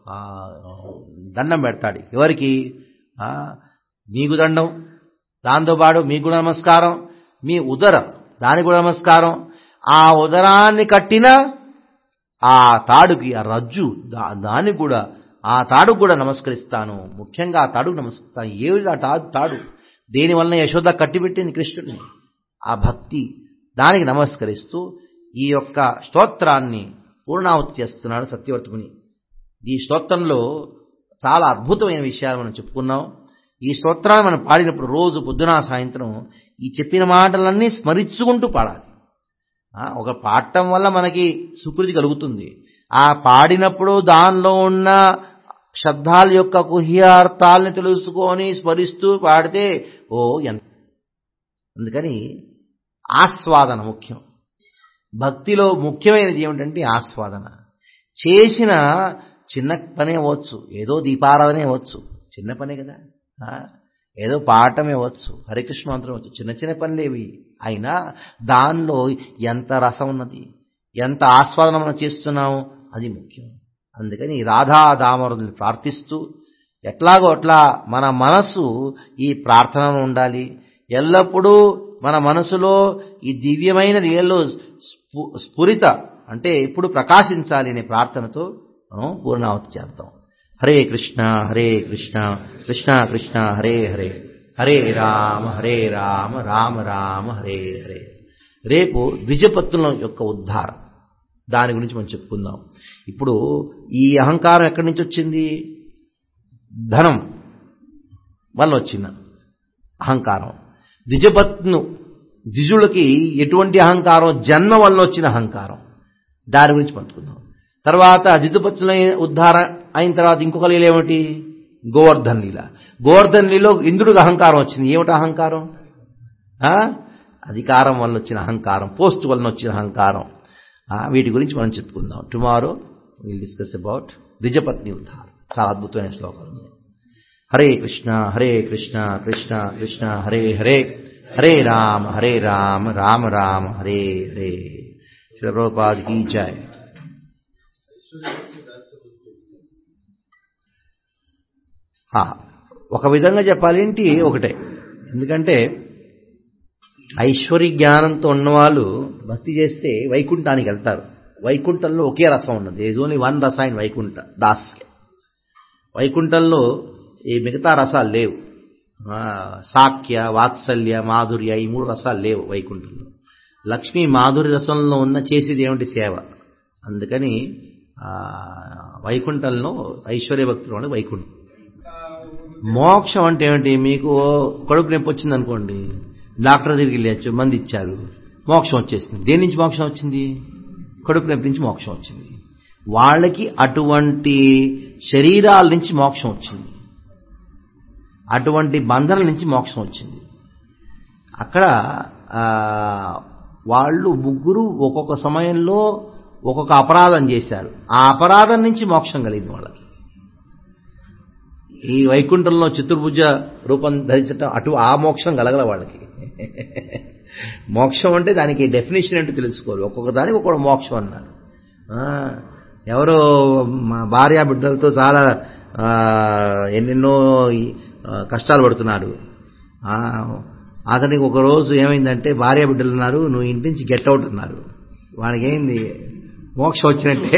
దండం పెడతాడు ఎవరికి మీకు దండం దాంతోపాటు మీకు కూడా నమస్కారం మీ ఉదరం దానికి కూడా నమస్కారం ఆ ఉదరాన్ని కట్టిన ఆ తాడుకి ఆ రజ్జు దానికి కూడా ఆ తాడుకు కూడా నమస్కరిస్తాను ముఖ్యంగా ఆ తాడుకు నమస్కరిస్తాను ఏమిటి ఆ తాడు తాడు దేనివల్ల యశోద కట్టిపెట్టింది కృష్ణుడిని ఆ భక్తి దానికి నమస్కరిస్తూ ఈ యొక్క స్తోత్రాన్ని పూర్ణాహుతి చేస్తున్నాడు సత్యవర్తముని ఈ స్తోత్రంలో చాలా అద్భుతమైన విషయాలు మనం చెప్పుకున్నాం ఈ స్తోత్రాన్ని మనం పాడినప్పుడు రోజు పొద్దున సాయంత్రం ఈ చెప్పిన మాటలన్నీ స్మరించుకుంటూ పాడాలి ఒక పాడటం వల్ల మనకి సుకృతి కలుగుతుంది ఆ పాడినప్పుడు దానిలో ఉన్న శబ్దాల యొక్క కుహ్యార్థాలని తెలుసుకొని స్మరిస్తూ పాడితే ఓ ఎంత అందుకని ఆస్వాదన ముఖ్యం భక్తిలో ముఖ్యమైనది ఏమిటంటే ఆస్వాదన చేసిన చిన్న పనే అవ్వచ్చు ఏదో దీపారాధనే అవ్వచ్చు చిన్న పనే కదా ఏదో పాఠమే వచ్చు హరికృష్ణ మంత్రం వచ్చు చిన్న చిన్న పనులేవి అయినా దానిలో ఎంత రసం ఉన్నది ఎంత ఆస్వాదన మనం చేస్తున్నాము అది ముఖ్యం అందుకని రాధా దామరుని ప్రార్థిస్తూ ఎట్లాగో అట్లా మన మనసు ఈ ప్రార్థనలో ఉండాలి ఎల్లప్పుడూ మన మనసులో ఈ దివ్యమైన లీలలో స్ఫు స్ఫురిత అంటే ఇప్పుడు ప్రకాశించాలి అనే ప్రార్థనతో మనం పూర్ణావతి చేద్దాం హరే కృష్ణ హరే కృష్ణ కృష్ణ కృష్ణ హరే హరే హరే రామ హరే రామ రామ రామ హరే హరే రేపు ద్విజపత్తుల యొక్క ఉద్ధారం దాని గురించి మనం చెప్పుకుందాం ఇప్పుడు ఈ అహంకారం ఎక్కడి నుంచి వచ్చింది ధనం వల్ల వచ్చింది అహంకారం ద్విజపత్ను ద్విజులకి ఎటువంటి అహంకారం జన్మ వల్ల వచ్చిన అహంకారం దాని గురించి పట్టుకుందాం తర్వాత ద్విజపత్తుల ఉద్ధార అయిన తర్వాత ఇంకొక లీల ఏమిటి గోవర్ధన్ లీల గోవర్ధన్ లీలో ఇంద్రుడికి అహంకారం వచ్చింది ఏమిటి అహంకారం అధికారం వల్ల వచ్చిన అహంకారం పోస్ట్ వలన వచ్చిన అహంకారం వీటి గురించి మనం చెప్పుకుందాం టుమారో విల్ డిస్కస్ అబౌట్ ద్విజపత్ని ఉద్ధారం చాలా అద్భుతమైన శ్లోకాలు హరే కృష్ణ హరే కృష్ణ కృష్ణ కృష్ణ హరే హరే హరే రామ హరే రామ రామ రామ హరే హరే శిలప్రభుపాద్ కీ జయ ఒక విధంగా చెప్పాలేంటి ఒకటే ఎందుకంటే ఐశ్వర్య జ్ఞానంతో ఉన్నవాళ్ళు భక్తి చేస్తే వైకుంఠానికి వెళ్తారు వైకుంఠంలో ఒకే రసం ఉన్నది ఏజ్ only one rasa in Vaikuntha దాస్కి వైకుంఠంలో ఈ మిగతా రసాలు లేవు సాఖ్య వాత్సల్య మాధుర్య ఈ మూడు రసాలు లేవు వైకుంఠంలో లక్ష్మీ మాధుర్య రసంలో ఉన్న చేసేది ఏమిటి సేవ అందుకని వైకుంఠంలో ఐశ్వర్య భక్తులు వైకుంఠం మోక్షం అంటే ఏమిటి మీకు కడుపు నొప్పి వచ్చింది అనుకోండి డాక్టర్ దగ్గరికి వెళ్ళచ్చు మంది ఇచ్చారు మోక్షం వచ్చేసింది దేని నుంచి మోక్షం వచ్చింది కడుపు నొప్పి నుంచి మోక్షం వచ్చింది వాళ్ళకి అటువంటి శరీరాల నుంచి మోక్షం వచ్చింది అటువంటి బంధనల నుంచి మోక్షం వచ్చింది అక్కడ వాళ్ళు ముగ్గురు ఒక్కొక్క సమయంలో ఒక్కొక్క అపరాధం చేశారు ఆ అపరాధం నుంచి మోక్షం కలిగింది వాళ్ళకి ఈ వైకుంఠంలో చతుర్భుజ రూపం ధరించటం అటు ఆ మోక్షం కలగల వాళ్ళకి మోక్షం అంటే దానికి డెఫినేషన్ ఏంటో తెలుసుకోవాలి ఒక్కొక్క దానికి ఒక్కొక్క మోక్షం అన్నారు ఎవరో మా భార్య బిడ్డలతో చాలా ఎన్నెన్నో కష్టాలు పడుతున్నాడు అతనికి ఒక రోజు ఏమైందంటే భార్య బిడ్డలు ఉన్నారు నువ్వు ఇంటి నుంచి గెట్ అవుట్ అన్నారు వానికి ఏంది మోక్షం వచ్చినట్టే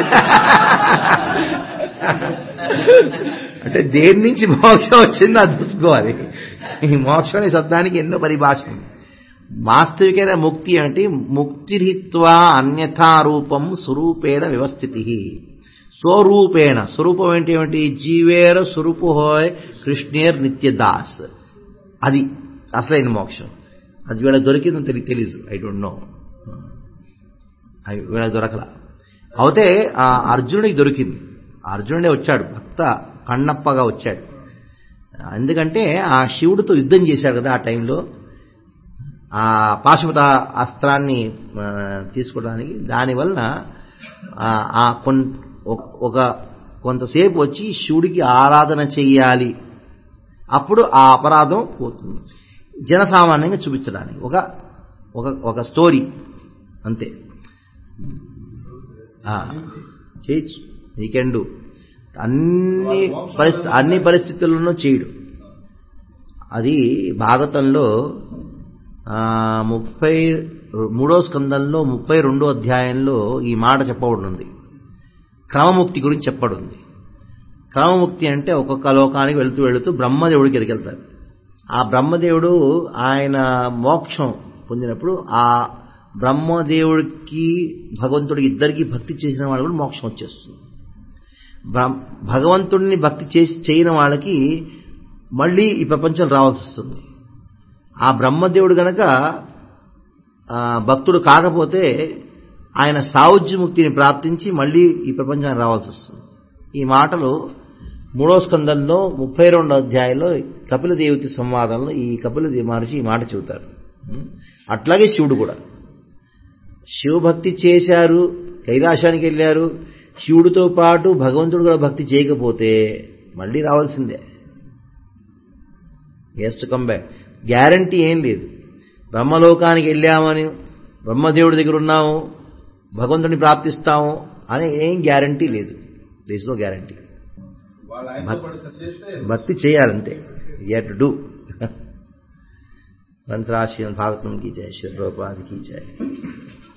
అంటే దేని నుంచి మోక్షం వచ్చిందో అది చూసుకోవాలి ఈ మోక్షం అనే శబ్దానికి ఎన్నో పరిభాష ఉంది వాస్తవికైన ముక్తి అంటే ముక్తిరిత్వా అన్యథారూపం స్వరూపేణ వ్యవస్థితి స్వరూపేణ స్వరూపం ఏంటి ఏమిటి జీవేర స్వరూపు హోయ్ కృష్ణేర్ నిత్యదాస్ అది అసలైన మోక్షం అది వీళ్ళ దొరికిందని తెలియ తెలీదు ఐ డోంట్ నో వీళ్ళ దొరకల అయితే ఆ అర్జునుడికి దొరికింది అర్జునుడే వచ్చాడు భక్త కన్నప్పగా వచ్చాడు ఎందుకంటే ఆ శివుడితో యుద్ధం చేశాడు కదా ఆ టైంలో ఆ పాశుపత అస్త్రాన్ని తీసుకోవడానికి దానివల్ల ఆ ఒక కొంతసేపు వచ్చి శివుడికి ఆరాధన చెయ్యాలి అప్పుడు ఆ అపరాధం పోతుంది జనసామాన్యంగా చూపించడానికి ఒక ఒక ఒక స్టోరీ అంతే చేయొచ్చు ఈ కెన్ డూ అన్ని పరిస్థితి అన్ని పరిస్థితుల్లోనూ చేయడు అది భాగవతంలో ముప్పై మూడో స్కందంలో ముప్పై రెండో అధ్యాయంలో ఈ మాట చెప్పబడింది క్రమముక్తి గురించి చెప్పబడింది క్రమముక్తి అంటే ఒక్కొక్క లోకానికి వెళుతూ వెళుతూ బ్రహ్మదేవుడికి ఎదికెళ్తారు ఆ బ్రహ్మదేవుడు ఆయన మోక్షం పొందినప్పుడు ఆ బ్రహ్మదేవుడికి భగవంతుడికి ఇద్దరికి భక్తి చేసిన వాళ్ళు కూడా మోక్షం వచ్చేస్తుంది భగవంతుడిని భక్తి చేసి చేయని వాళ్ళకి మళ్ళీ ఈ ప్రపంచం రావాల్సి వస్తుంది ఆ బ్రహ్మదేవుడు గనక భక్తుడు కాకపోతే ఆయన సావుజ్యముక్తిని ప్రాప్తించి మళ్ళీ ఈ ప్రపంచానికి రావాల్సి వస్తుంది ఈ మాటలు మూడో స్కందంలో ముప్పై రెండో అధ్యాయంలో కపిలదేవతి సంవాదంలో ఈ కపిలదేవి మహర్షి ఈ మాట చెబుతారు అట్లాగే శివుడు కూడా శివభక్తి చేశారు కైలాసానికి వెళ్ళారు శివుడితో పాటు భగవంతుడు కూడా భక్తి చేయకపోతే మళ్ళీ రావాల్సిందే has to come back guarantee ఏం లేదు బ్రహ్మలోకానికి వెళ్ళామని బ్రహ్మదేవుడి దగ్గర ఉన్నాము భగవంతుని ప్రాప్తిస్తాము అనే ఏం గ్యారంటీ లేదు దేస్ నో గ్యారంటీ వాళ్ళు ఆయనతో పాటు చేస్తే భక్తి చేయాలంతే యూ టు డూ మంత్రాశయం భాగవతం కీ జయ శ్రీ ప్రభుపాద కీ జయ